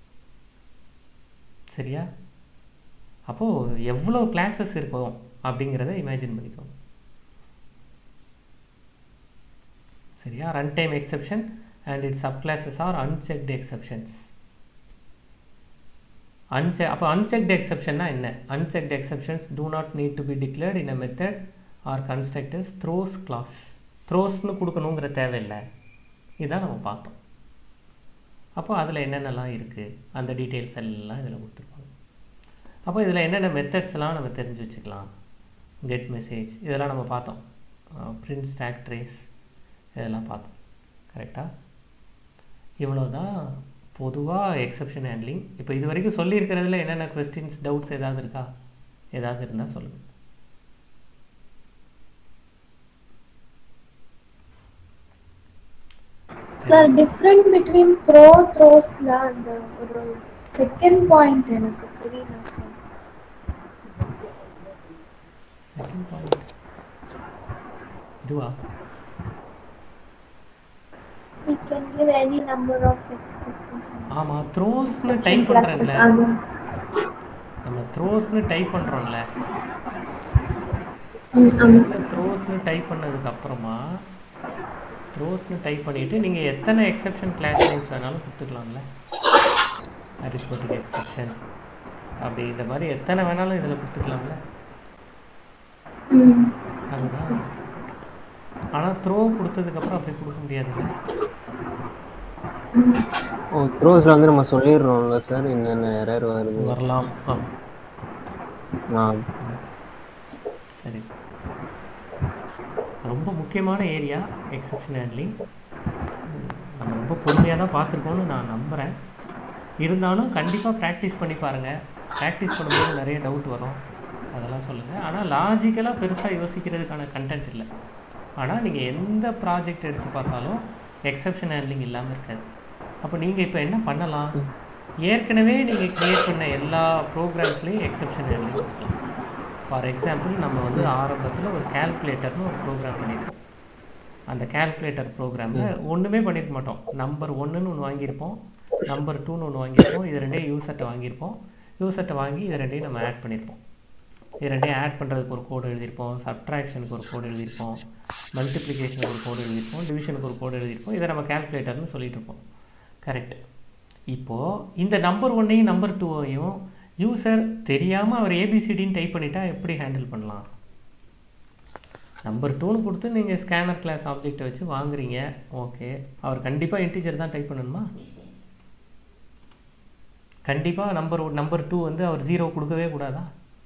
சரியா அப்போது எவ்வளோ கிளாஸஸ் இருக்கும் அப்படிங்கிறத இமேஜின் பண்ணிக்கோங்க சரியா run time exception and its subclasses are unchecked exceptions அன்செ அப்போ அன்செக்டு எக்ஸப்ஷன்னா என்ன unchecked exceptions do not need to be declared in a method or constructors throws clause த்ரோஸ்னு கொடுக்கணுங்கிற தேவையில்லை இதான் நம்ம பார்த்தோம் அப்போ அதில் என்னென்னலாம் இருக்குது அந்த டீட்டெயில்ஸ் எல்லாம் இதில் கொடுத்துருப்பாங்க அப்போ இதில் என்னென்ன மெத்தட்ஸ்லாம் நம்ம தெரிஞ்சு வச்சுக்கலாம் கெட் மெசேஜ் இதெல்லாம் நம்ம பார்த்தோம் பிரிண்ட் ஸ்டாக் ட்ரேஸ் இதெல்லாம் பார்த்தோம் கரெக்டாக இவ்வளோ தான் பொதுவாக எக்ஸப்ஷன் ஹேண்ட்லிங் இப்போ இது வரைக்கும் சொல்லியிருக்கிறதுல என்னென்ன கொஸ்டின்ஸ் டவுட்ஸ் ஏதாவது இருக்கா ஏதாவது இருந்தால் சொல்லுங்கள் சார் டிஃப்ரெண்ட் பிட்வீன் த்ரோ த்ரோஸ்ல அந்த ஒரு செகண்ட் பாயிண்ட் எனக்கு புரியல சார் செகண்ட் பாயிண்ட் இதுவா we can give any number of expectations ஆமாம் த்ரோஸ்னு Section டைப் classes பண்ணுறேன்ல அது நம்ம த்ரோஸ்னு டைப் பண்ணுறோம்ல ம், ஆமா சார் த்ரோஸ்னு டைப் பண்ணதுக்கு அப்புறமா த்ரோஸ்னு டைப் பண்ணிவிட்டு நீங்கள் எத்தனை எக்ஸெப்ஷன் கிளாஸ் நேம்ஸ் வேணாலும் கொடுத்துக்கலாம்ல அரிஸ்டோட்டிக் எக்ஸெப்ஷன் அப்படி இந்த மாதிரி எத்தனை வேணாலும் இதில் கொடுத்துக்கலாம்ல ம் அதுதான் ஆனால் த்ரோ கொடுத்ததுக்கப்புறம் அப்படி கொடுக்க முடியாதுல்ல ஓ த்ரோஸ்ல வந்து நம்ம சொல்லிடுறோம்ல சார் என்னென்ன எரர் வருது வரலாம் ஆ ஆ சரி ரொம்ப முக்கியமான ஏரியா எக்ஸப்ஷன் ஹேண்ட்லிங் நம்ம ரொம்ப பொறுமையாக தான் பார்த்துருக்கோம்னு நான் நம்புகிறேன் இருந்தாலும் கண்டிப்பாக ப்ராக்டிஸ் பண்ணி பாருங்கள் ப்ராக்டிஸ் பண்ணும்போது நிறைய டவுட் வரும் அதெல்லாம் சொல்லுங்கள் ஆனால் லாஜிக்கலாக பெருசாக யோசிக்கிறதுக்கான கண்டென்ட் இல்லை ஆனால் நீங்கள் எந்த ப்ராஜெக்ட் எடுத்து பார்த்தாலும் எக்ஸப்ஷன் ஹேண்ட்லிங் இல்லாமல் இருக்காது அப்போ நீங்கள் இப்போ என்ன பண்ணலாம் ஏற்கனவே நீங்கள் கிரியேட் பண்ண எல்லா ப்ரோக்ராம்ஸ்லேயும் எக்ஸப்ஷன் ஹேண்ட்லிங் இருக்கலாம் ஃபார் எக்ஸாம்பிள் நம்ம வந்து ஆரம்பத்தில் ஒரு கால்குலேட்டர்னு ஒரு ப்ரோக்ராம் பண்ணியிருக்கோம் அந்த கால்குலேட்டர் ப்ரோக்ராமில் ஒன்றுமே பண்ணியிருக்க மாட்டோம் நம்பர் ஒன்றுன்னு ஒன்று வாங்கியிருப்போம் நம்பர் டூன்னு ஒன்று வாங்கியிருப்போம் இது ரெண்டையும் யூசர்ட்டை வாங்கியிருப்போம் யூசர்ட்டை வாங்கி இது ரெண்டையும் நம்ம ஆட் பண்ணியிருப்போம் இது ரெண்டையும் ஆட் பண்ணுறதுக்கு ஒரு கோடு எழுதியிருப்போம் சப்ட்ராக்ஷனுக்கு ஒரு கோடு எழுதியிருப்போம் மல்டிப்ளிகேஷனுக்கு ஒரு கோடு எழுதியிருப்போம் டிவிஷனுக்கு ஒரு கோடு எழுதியிருப்போம் இதை நம்ம கால்குலேட்டர்னு சொல்லிட்டு இருப்போம் கரெக்ட் இப்போது இந்த நம்பர் ஒன்னையும் நம்பர் டூவையும் யூசர் தெரியாமல் அவர் ஏபிசிடின்னு டைப் பண்ணிட்டா எப்படி ஹேண்டில் பண்ணலாம் நம்பர் டூன்னு கொடுத்து நீங்கள் ஸ்கேனர் கிளாஸ் ஆப்ஜெக்டை வச்சு வாங்குறீங்க ஓகே அவர் கண்டிப்பாக இன்டீஜர் தான் டைப் பண்ணணுமா கண்டிப்பாக நம்பர் நம்பர் டூ வந்து அவர் ஜீரோ கொடுக்கவே கூடாதா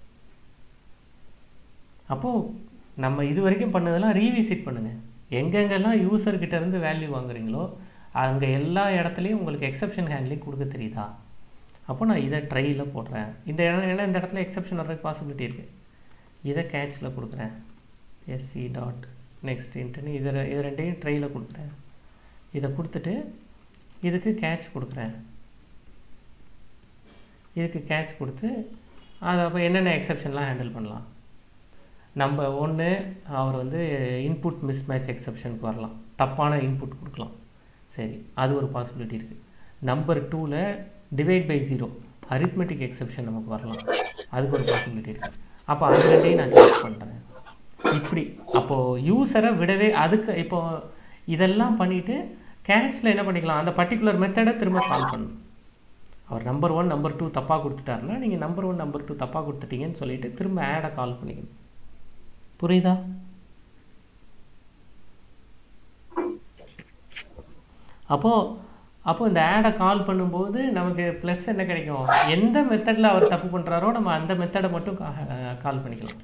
அப்போது நம்ம இது வரைக்கும் பண்ணதெல்லாம் ரீவிசிட் பண்ணுங்கள் எங்கெங்கெல்லாம் யூசர்கிட்ட இருந்து வேல்யூ வாங்குறீங்களோ அங்கே எல்லா இடத்துலையும் உங்களுக்கு எக்ஸப்ஷன் ஹேண்ட்லிங் கொடுக்க தெரியுதா அப்போ நான் இதை ட்ரையில் போடுறேன் இந்த இடம் ஏன்னா இந்த இடத்துல எக்ஸப்ஷன் வர்றதுக்கு பாசிபிலிட்டி இருக்குது இதை கேட்சில் கொடுக்குறேன் எஸ்சி டாட் நெக்ஸ்ட் இன்ட்டுன்னு இதை ரெ- இது ரெண்டையும் ட்ரையில் கொடுக்குறேன் இதை கொடுத்துட்டு இதுக்கு கேட்ச் கொடுக்குறேன் இதுக்கு கேட்ச் கொடுத்து அது அப்போ என்னென்ன எக்ஸப்ஷன்லாம் ஹேண்டில் பண்ணலாம் நம்ம ஒன்று அவர் வந்து இன்புட் மிஸ்மேட்ச் எக்ஸப்ஷனுக்கு வரலாம் தப்பான இன்புட் கொடுக்கலாம் சரி அது ஒரு பாசிபிலிட்டி இருக்குது நம்பர் டூவில் divide by zero arithmetic exception நமக்கு வரலாம் அதுக்கு ஒரு பாசிபிலிட்டி இருக்குது அப்போ அது ரெண்டையும் நான் செக் பண்ணுறேன் இப்படி அப்போது யூஸரை விடவே அதுக்கு இப்போ இதெல்லாம் பண்ணிவிட்டு கேட்சில் என்ன பண்ணிக்கலாம் அந்த பர்டிகுலர் மெத்தடை திரும்ப கால் பண்ணணும் அவர் நம்பர் ஒன் நம்பர் டூ தப்பாக கொடுத்துட்டாருன்னா நீங்கள் நம்பர் ஒன் நம்பர் டூ தப்பாக கொடுத்துட்டீங்கன்னு சொல்லிட்டு திரும்ப ஆடை கால் பண்ணிக்கணும் புரியுதா அப்போது அப்போ இந்த ஆடை கால் பண்ணும்போது நமக்கு ப்ளஸ் என்ன கிடைக்கும் எந்த மெத்தடில் அவர் தப்பு பண்ணுறாரோ நம்ம அந்த மெத்தடை மட்டும் கால் பண்ணிக்கலாம்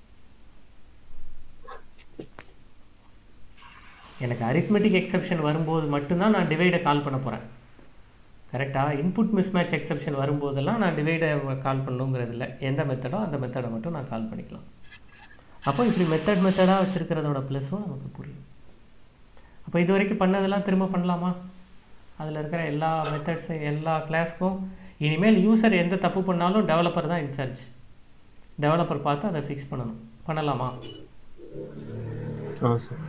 எனக்கு அரித்மெட்டிக் எக்ஸப்ஷன் வரும்போது மட்டும்தான் நான் டிவைடை கால் பண்ண போகிறேன் கரெக்டாக இன்புட் மிஸ்மேட்ச் எக்ஸப்ஷன் வரும்போதெல்லாம் நான் டிவைடை கால் பண்ணணுங்கிறது இல்லை எந்த மெத்தடோ அந்த மெத்தடை மட்டும் நான் கால் பண்ணிக்கலாம் அப்போ இப்படி மெத்தட் மெத்தடாக வச்சுருக்கிறதோட ப்ளஸும் நமக்கு புரியும் அப்போ இது வரைக்கும் பண்ணதெல்லாம் திரும்ப பண்ணலாமா அதில் இருக்கிற எல்லா மெத்தட்ஸு எல்லா கிளாஸ்க்கும் இனிமேல் யூசர் எந்த தப்பு பண்ணாலும் டெவலப்பர் தான் இன்சார்ஜ் டெவலப்பர் பார்த்து அதை ஃபிக்ஸ் பண்ணணும் பண்ணலாமா ஆ சார்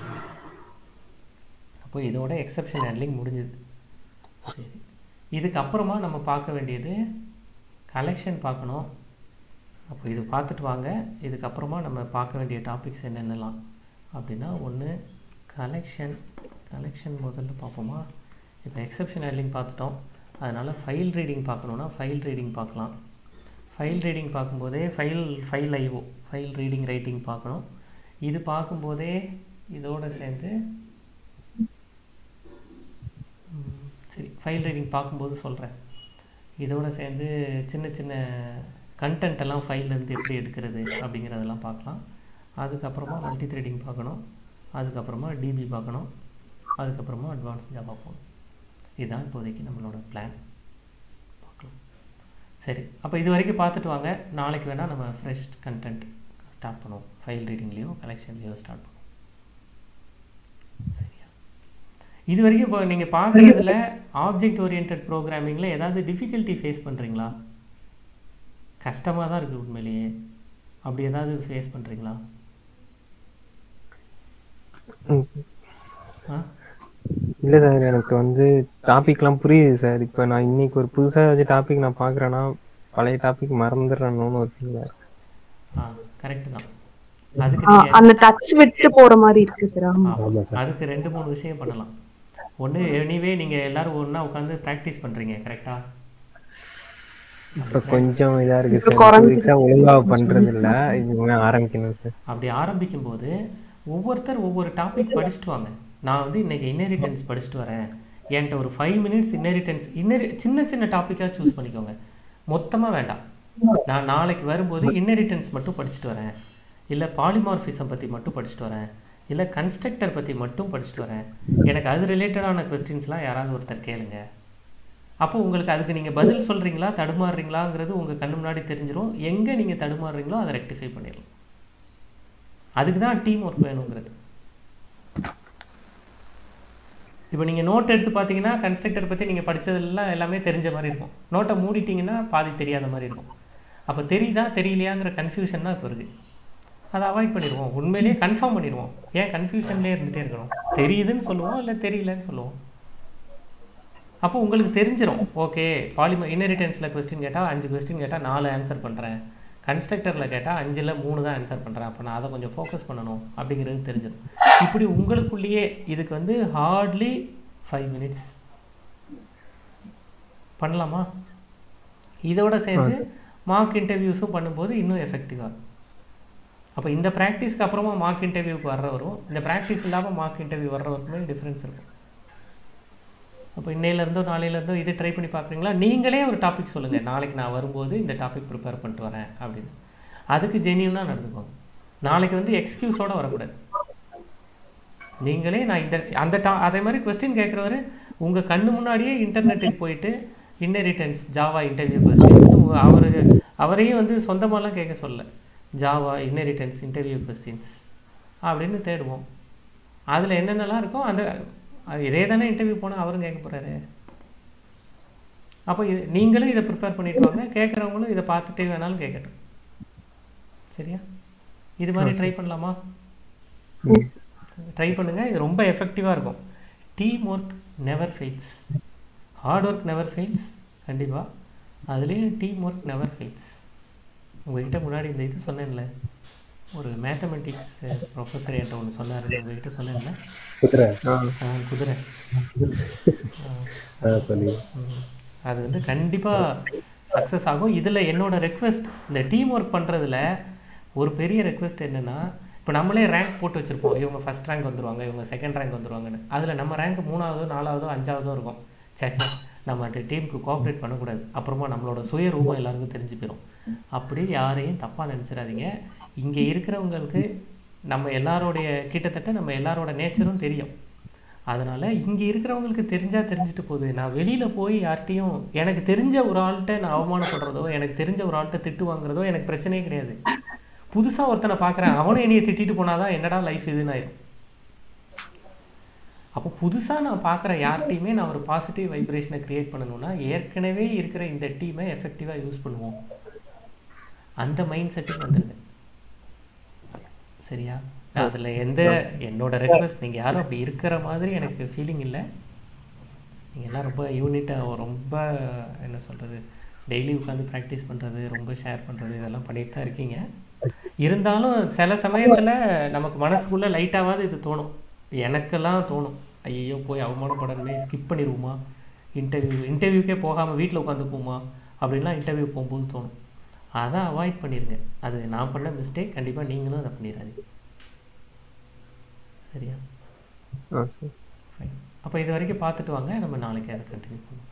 அப்போ இதோட எக்ஸப்ஷன் ஹேண்ட்லிங் முடிஞ்சுது சரி இதுக்கப்புறமா நம்ம பார்க்க வேண்டியது கலெக்ஷன் பார்க்கணும் அப்போ இது பார்த்துட்டு வாங்க இதுக்கப்புறமா நம்ம பார்க்க வேண்டிய டாபிக்ஸ் என்னென்னலாம் அப்படின்னா ஒன்று கலெக்ஷன் கலெக்ஷன் முதல்ல பார்ப்போமா இப்போ எக்ஸப்ஷன் ஹேண்ட்லிங் பார்த்துட்டோம் அதனால் ஃபைல் ரீடிங் பார்க்கணுன்னா ஃபைல் ரீடிங் பார்க்கலாம் ஃபைல் ரீடிங் பார்க்கும்போதே file file IO file reading writing பார்க்கணும் இது பார்க்கும்போதே இதோட சேர்ந்து ம், சரி ஃபைல் ரீடிங் பார்க்கும்போது சொல்கிறேன் இதோட சேர்ந்து சின்ன சின்ன கண்டென்ட் எல்லாம் ஃபைல்லேருந்து எப்படி எடுக்கிறது அப்படிங்கிறதெல்லாம் பார்க்கலாம் அதுக்கப்புறமா மல்டி த்ரெடிங் பார்க்கணும் அதுக்கப்புறமா டிபி பார்க்கணும் அதுக்கப்புறமா அட்வான்ஸ் ஜாவா போகணும் இதுதான் இப்போதைக்கு நம்மளோட பிளான் பார்க்கலாம் சரி அப்போ இது வரைக்கும் பார்த்துட்டு வாங்க நாளைக்கு வேணால் நம்ம ஃப்ரெஷ் கண்டென்ட் ஸ்டார்ட் பண்ணுவோம் ஃபைல் ரீடிங்லேயோ கலெக்ஷன்லேயோ ஸ்டார்ட் பண்ணுவோம் சரியா இது வரைக்கும் இப்போ நீங்கள் பார்க்குறதுல ஆப்ஜெக்ட் ஓரியன்ட் ப்ரோக்ராமிங்கில் ஏதாவது டிஃபிகல்ட்டி ஃபேஸ் பண்ணுறீங்களா கஷ்டமாக தான் இருக்குது உண்மையிலேயே அப்படி ஏதாவது ஃபேஸ் பண்ணுறீங்களா ஆ இல்லை சார் எனக்கு வந்து டாபிக்லாம் புரியுது சார் இப்போ நான் இன்னைக்கு ஒரு புதுசாக வச்சு டாபிக் நான் பார்க்குறேன்னா பழைய டாபிக் மறந்துடுறேன்னு ஒரு ஃபீல் ஆ கரெக்டு தான் அதுக்கு ஆ, நீங்கள் அந்த டச் விட்டு போற மாதிரி இருக்கு சார் ஆமா ஆமா சார் அதுக்கு ரெண்டு மூணு விஷயம் பண்ணலாம் ஒன்று எனிவே நீங்கள் எல்லாரும் ஒன்றா உட்காந்து ப்ராக்டிஸ் பண்ணுறீங்க கரெக்டாக இப்போ கொஞ்சம் இதாக இருக்கு இப்ப சார் குறைஞ்சிருச்சு. புதுசாக ஒழுங்காக பண்ணுறது இல்லை இனிமே ஆரம்பிக்கணும் சார் அப்படி ஆரம்பிக்கும் போது ஒவ்வொருத்தர் ஒவ்வொரு டாபிக் படிச்சுட்டு வாங்க நான் வந்து இன்னைக்கு இன்ஹெரிட்டன்ஸ் படிச்சுட்டு வரேன் என்கிட்ட ஒரு ஃபைவ் மினிட்ஸ் இன்னெரிட்டன்ஸ் இன்னெரி சின்ன சின்ன டாப்பிக்காக சூஸ் பண்ணிக்கோங்க மொத்தமாக வேண்டாம் நான் நாளைக்கு வரும்போது இன்னெரிட்டன்ஸ் மட்டும் படிச்சுட்டு வரேன் இல்லை பாலிமார்ஃபிசம் பற்றி மட்டும் படிச்சுட்டு வரேன் இல்லை கன்ஸ்ட்ரக்டர் பற்றி மட்டும் படிச்சுட்டு வரேன் எனக்கு அது ரிலேட்டடான கொஸ்டின்ஸ்லாம் யாராவது ஒருத்தர் கேளுங்க அப்போ உங்களுக்கு அதுக்கு நீங்கள் பதில் சொல்கிறீங்களா தடுமாறுறீங்களாங்கிறது உங்கள் கண்ணு முன்னாடி தெரிஞ்சிரும் எங்கே நீங்கள் தடுமாறுறீங்களோ அதை ரெக்டிஃபை பண்ணிடலாம் அதுக்கு தான் டீம் ஒர்க் வேணுங்கிறது இப்போ நீங்கள் நோட் எடுத்து பார்த்தீங்கன்னா கன்ஸ்ட்ரக்டர் பற்றி நீங்கள் படிச்சதெல்லாம் எல்லாமே தெரிஞ்ச மாதிரி இருக்கும் நோட்டை மூடிட்டீங்கன்னா பாதி தெரியாத மாதிரி இருக்கும் அப்போ தெரியுதா தெரியலையாங்கிற கன்ஃபியூஷன் தான் இப்போ இருக்குது அதை அவாய்ட் பண்ணிடுவோம் உண்மையிலேயே கன்ஃபார்ம் பண்ணிடுவோம் ஏன் கன்ஃபியூஷன்லேயே இருந்துகிட்டே இருக்கணும் தெரியுதுன்னு சொல்லுவோம் இல்லை தெரியலன்னு சொல்லுவோம் அப்போ உங்களுக்கு தெரிஞ்சிடும் ஓகே பாலிமர் இன்னெரிட்டன்ஸில் கொஸ்டின் கேட்டால் அஞ்சு கொஸ்டின் கேட்டால் நாலு ஆன்சர் பண்ணுறேன் கன்ஸ்ட்ரக்டரில் கேட்டால் அஞ்சில் மூணு தான் ஆன்சர் பண்ணுறேன் அப்போ நான் அதை கொஞ்சம் ஃபோக்கஸ் பண்ணணும் அப்படிங்கிறது தெரிஞ்சிடும் இப்படி உங்களுக்குள்ளேயே இதுக்கு வந்து ஹார்ட்லி ஃபைவ் மினிட்ஸ் பண்ணலாமா இதோட சேர்ந்து மார்க் இன்டர்வியூஸும் பண்ணும்போது இன்னும் எஃபெக்டிவாக அப்போ இந்த ப்ராக்டிஸ்க்கு அப்புறமா மார்க் இன்டர்வியூக்கு வர்றவரும் இந்த ப்ராக்டிஸ் இல்லாமல் மார்க் இன்டர்வியூ வர்றவருக்குமே டிஃப்ரென்ஸ் இருக்கும் அப்போ இன்னையிலேருந்தோ நாளையிலேருந்தோ இது ட்ரை பண்ணி பார்க்குறீங்களா நீங்களே ஒரு டாபிக் சொல்லுங்கள் நாளைக்கு நான் வரும்போது இந்த டாபிக் ப்ரிப்பேர் பண்ணிட்டு வரேன் அப்படின்னு அதுக்கு ஜெனியூனாக நடந்துக்கோங்க நாளைக்கு வந்து எக்ஸ்கியூஸோட வரக்கூடாது நீங்களே நான் இந்த அந்த டா அதே மாதிரி கொஸ்டின் கேட்குறவர் உங்கள் கண்ணு முன்னாடியே இன்டர்நெட்டுக்கு போயிட்டு இன்னெரிட்டன்ஸ் ஜாவா இன்டர்வியூ கொஸ்டின்ஸ் அவர் அவரையும் வந்து சொந்தமாலாம் கேட்க சொல்லல ஜாவா இன்னெரிட்டன்ஸ் இன்டர்வியூ கொஸ்டின்ஸ் அப்படின்னு தேடுவோம் அதில் என்னென்னலாம் இருக்கோ அந்த அது இதே தானே இன்டர்வியூ போனால் அவரும் கேட்க போகிறாரு அப்போ இது நீங்களும் இதை ப்ரிப்பேர் பண்ணிட்டு வாங்க கேட்குறவங்களும் இதை பார்த்துட்டே வேணாலும் கேட்கட்டும் சரியா இது மாதிரி ட்ரை பண்ணலாமா எஸ் ட்ரை பண்ணுங்க இது ரொம்ப எஃபெக்டிவாக இருக்கும் team work never fails hard work never fails கண்டிப்பாக அதுலேயும் டீம் ஒர்க் நெவர் ஃபெயில்ஸ் உங்ககிட்ட முன்னாடி இந்த இது சொன்னேன்ல ஒரு மேத்தமெட்டிக்ஸ் ப்ரொஃபஸர் என்கிட்ட ஒன்று சொன்னார் உங்ககிட்ட சொன்னேன்ல குதிரை ஆ, குதிரை ஆ சொன்னீங்க ம். அது வந்து கண்டிப்பாக சக்ஸஸ் ஆகும் இதில் என்னோட ரெக்வெஸ்ட் இந்த டீம் ஒர்க் பண்ணுறதுல ஒரு பெரிய ரெக்வெஸ்ட் என்னென்னா இப்போ நம்மளே ரேங்க் போட்டு வச்சுருப்போம் இவங்க ஃபஸ்ட் ரேங்க் வந்துருவாங்க இவங்க செகண்ட் ரேங்க் வந்துருவாங்கன்னு அதில் நம்ம ரேங்க் மூணாவதோ நாலாவதோ அஞ்சாவதோ இருக்கும் சேச்சா நம்ம அந்த டீமுக்கு கோஆப்ரேட் பண்ணக்கூடாது அப்புறமா நம்மளோட சுய ரூபம் எல்லாருக்கும் தெரிஞ்சு போயிடும் அப்படி யாரையும் தப்பாக நினச்சிடாதீங்க இங்கே இருக்கிறவங்களுக்கு நம்ம எல்லாரோடைய கிட்டத்தட்ட நம்ம எல்லாரோட நேச்சரும் தெரியும் அதனால இங்கே இருக்கிறவங்களுக்கு தெரிஞ்சா தெரிஞ்சுட்டு போகுது நான் வெளியில் போய் யார்கிட்டையும் எனக்கு தெரிஞ்ச ஒரு ஆள்கிட்ட நான் அவமானப்படுறதோ எனக்கு தெரிஞ்ச ஒரு ஆள்கிட்ட திட்டு வாங்குறதோ எனக்கு பிரச்சனையே கிடையாது புதுசாக ஒருத்தனை பார்க்குறேன் அவனும் என்னைய திட்டிட்டு போனாதான் என்னடா லைஃப் இதுன்னு ஆயிடும் அப்போ புதுசாக நான் பார்க்குற யார்கிட்டையுமே நான் ஒரு பாசிட்டிவ் வைப்ரேஷனை கிரியேட் பண்ணணும்னா ஏற்கனவே இருக்கிற இந்த டீமை எஃபெக்டிவாக யூஸ் பண்ணுவோம் அந்த மைண்ட் செட்டுக்கு வந்துடுங்க சரியா அதில் எந்த என்னோட ரெக்வஸ்ட் நீங்கள் யாரும் அப்படி இருக்கிற மாதிரி எனக்கு ஃபீலிங் இல்லை நீங்கள் எல்லாம் ரொம்ப யூனிட்டாக ரொம்ப என்ன சொல்கிறது டெய்லி உட்காந்து ப்ராக்டிஸ் பண்ணுறது ரொம்ப ஷேர் பண்ணுறது இதெல்லாம் பண்ணிட்டு தான் இருக்கீங்க இருந்தாலும் சில சமயத்தில் நமக்கு மனசுக்குள்ளே லைட்டாவது இது தோணும் எனக்கெல்லாம் தோணும் ஐயோ போய் அவமானப்படணுமே ஸ்கிப் பண்ணிடுவோமா இன்டர்வியூ இன்டர்வியூக்கே போகாமல் வீட்டில் உட்காந்துக்குவோமா அப்படின்லாம் இன்டர்வியூ போகும்போது தோணும் அதை அவாய்ட் பண்ணிடுங்க அது நான் பண்ண மிஸ்டேக் கண்டிப்பாக நீங்களும் அதை பண்ணிடாதீங்க சரியா ஆ சரி ஃபைன் அப்போ இது வரைக்கும் பார்த்துட்டு வாங்க நம்ம நாளைக்கு அதை கண்டினியூ பண்ணுவோம்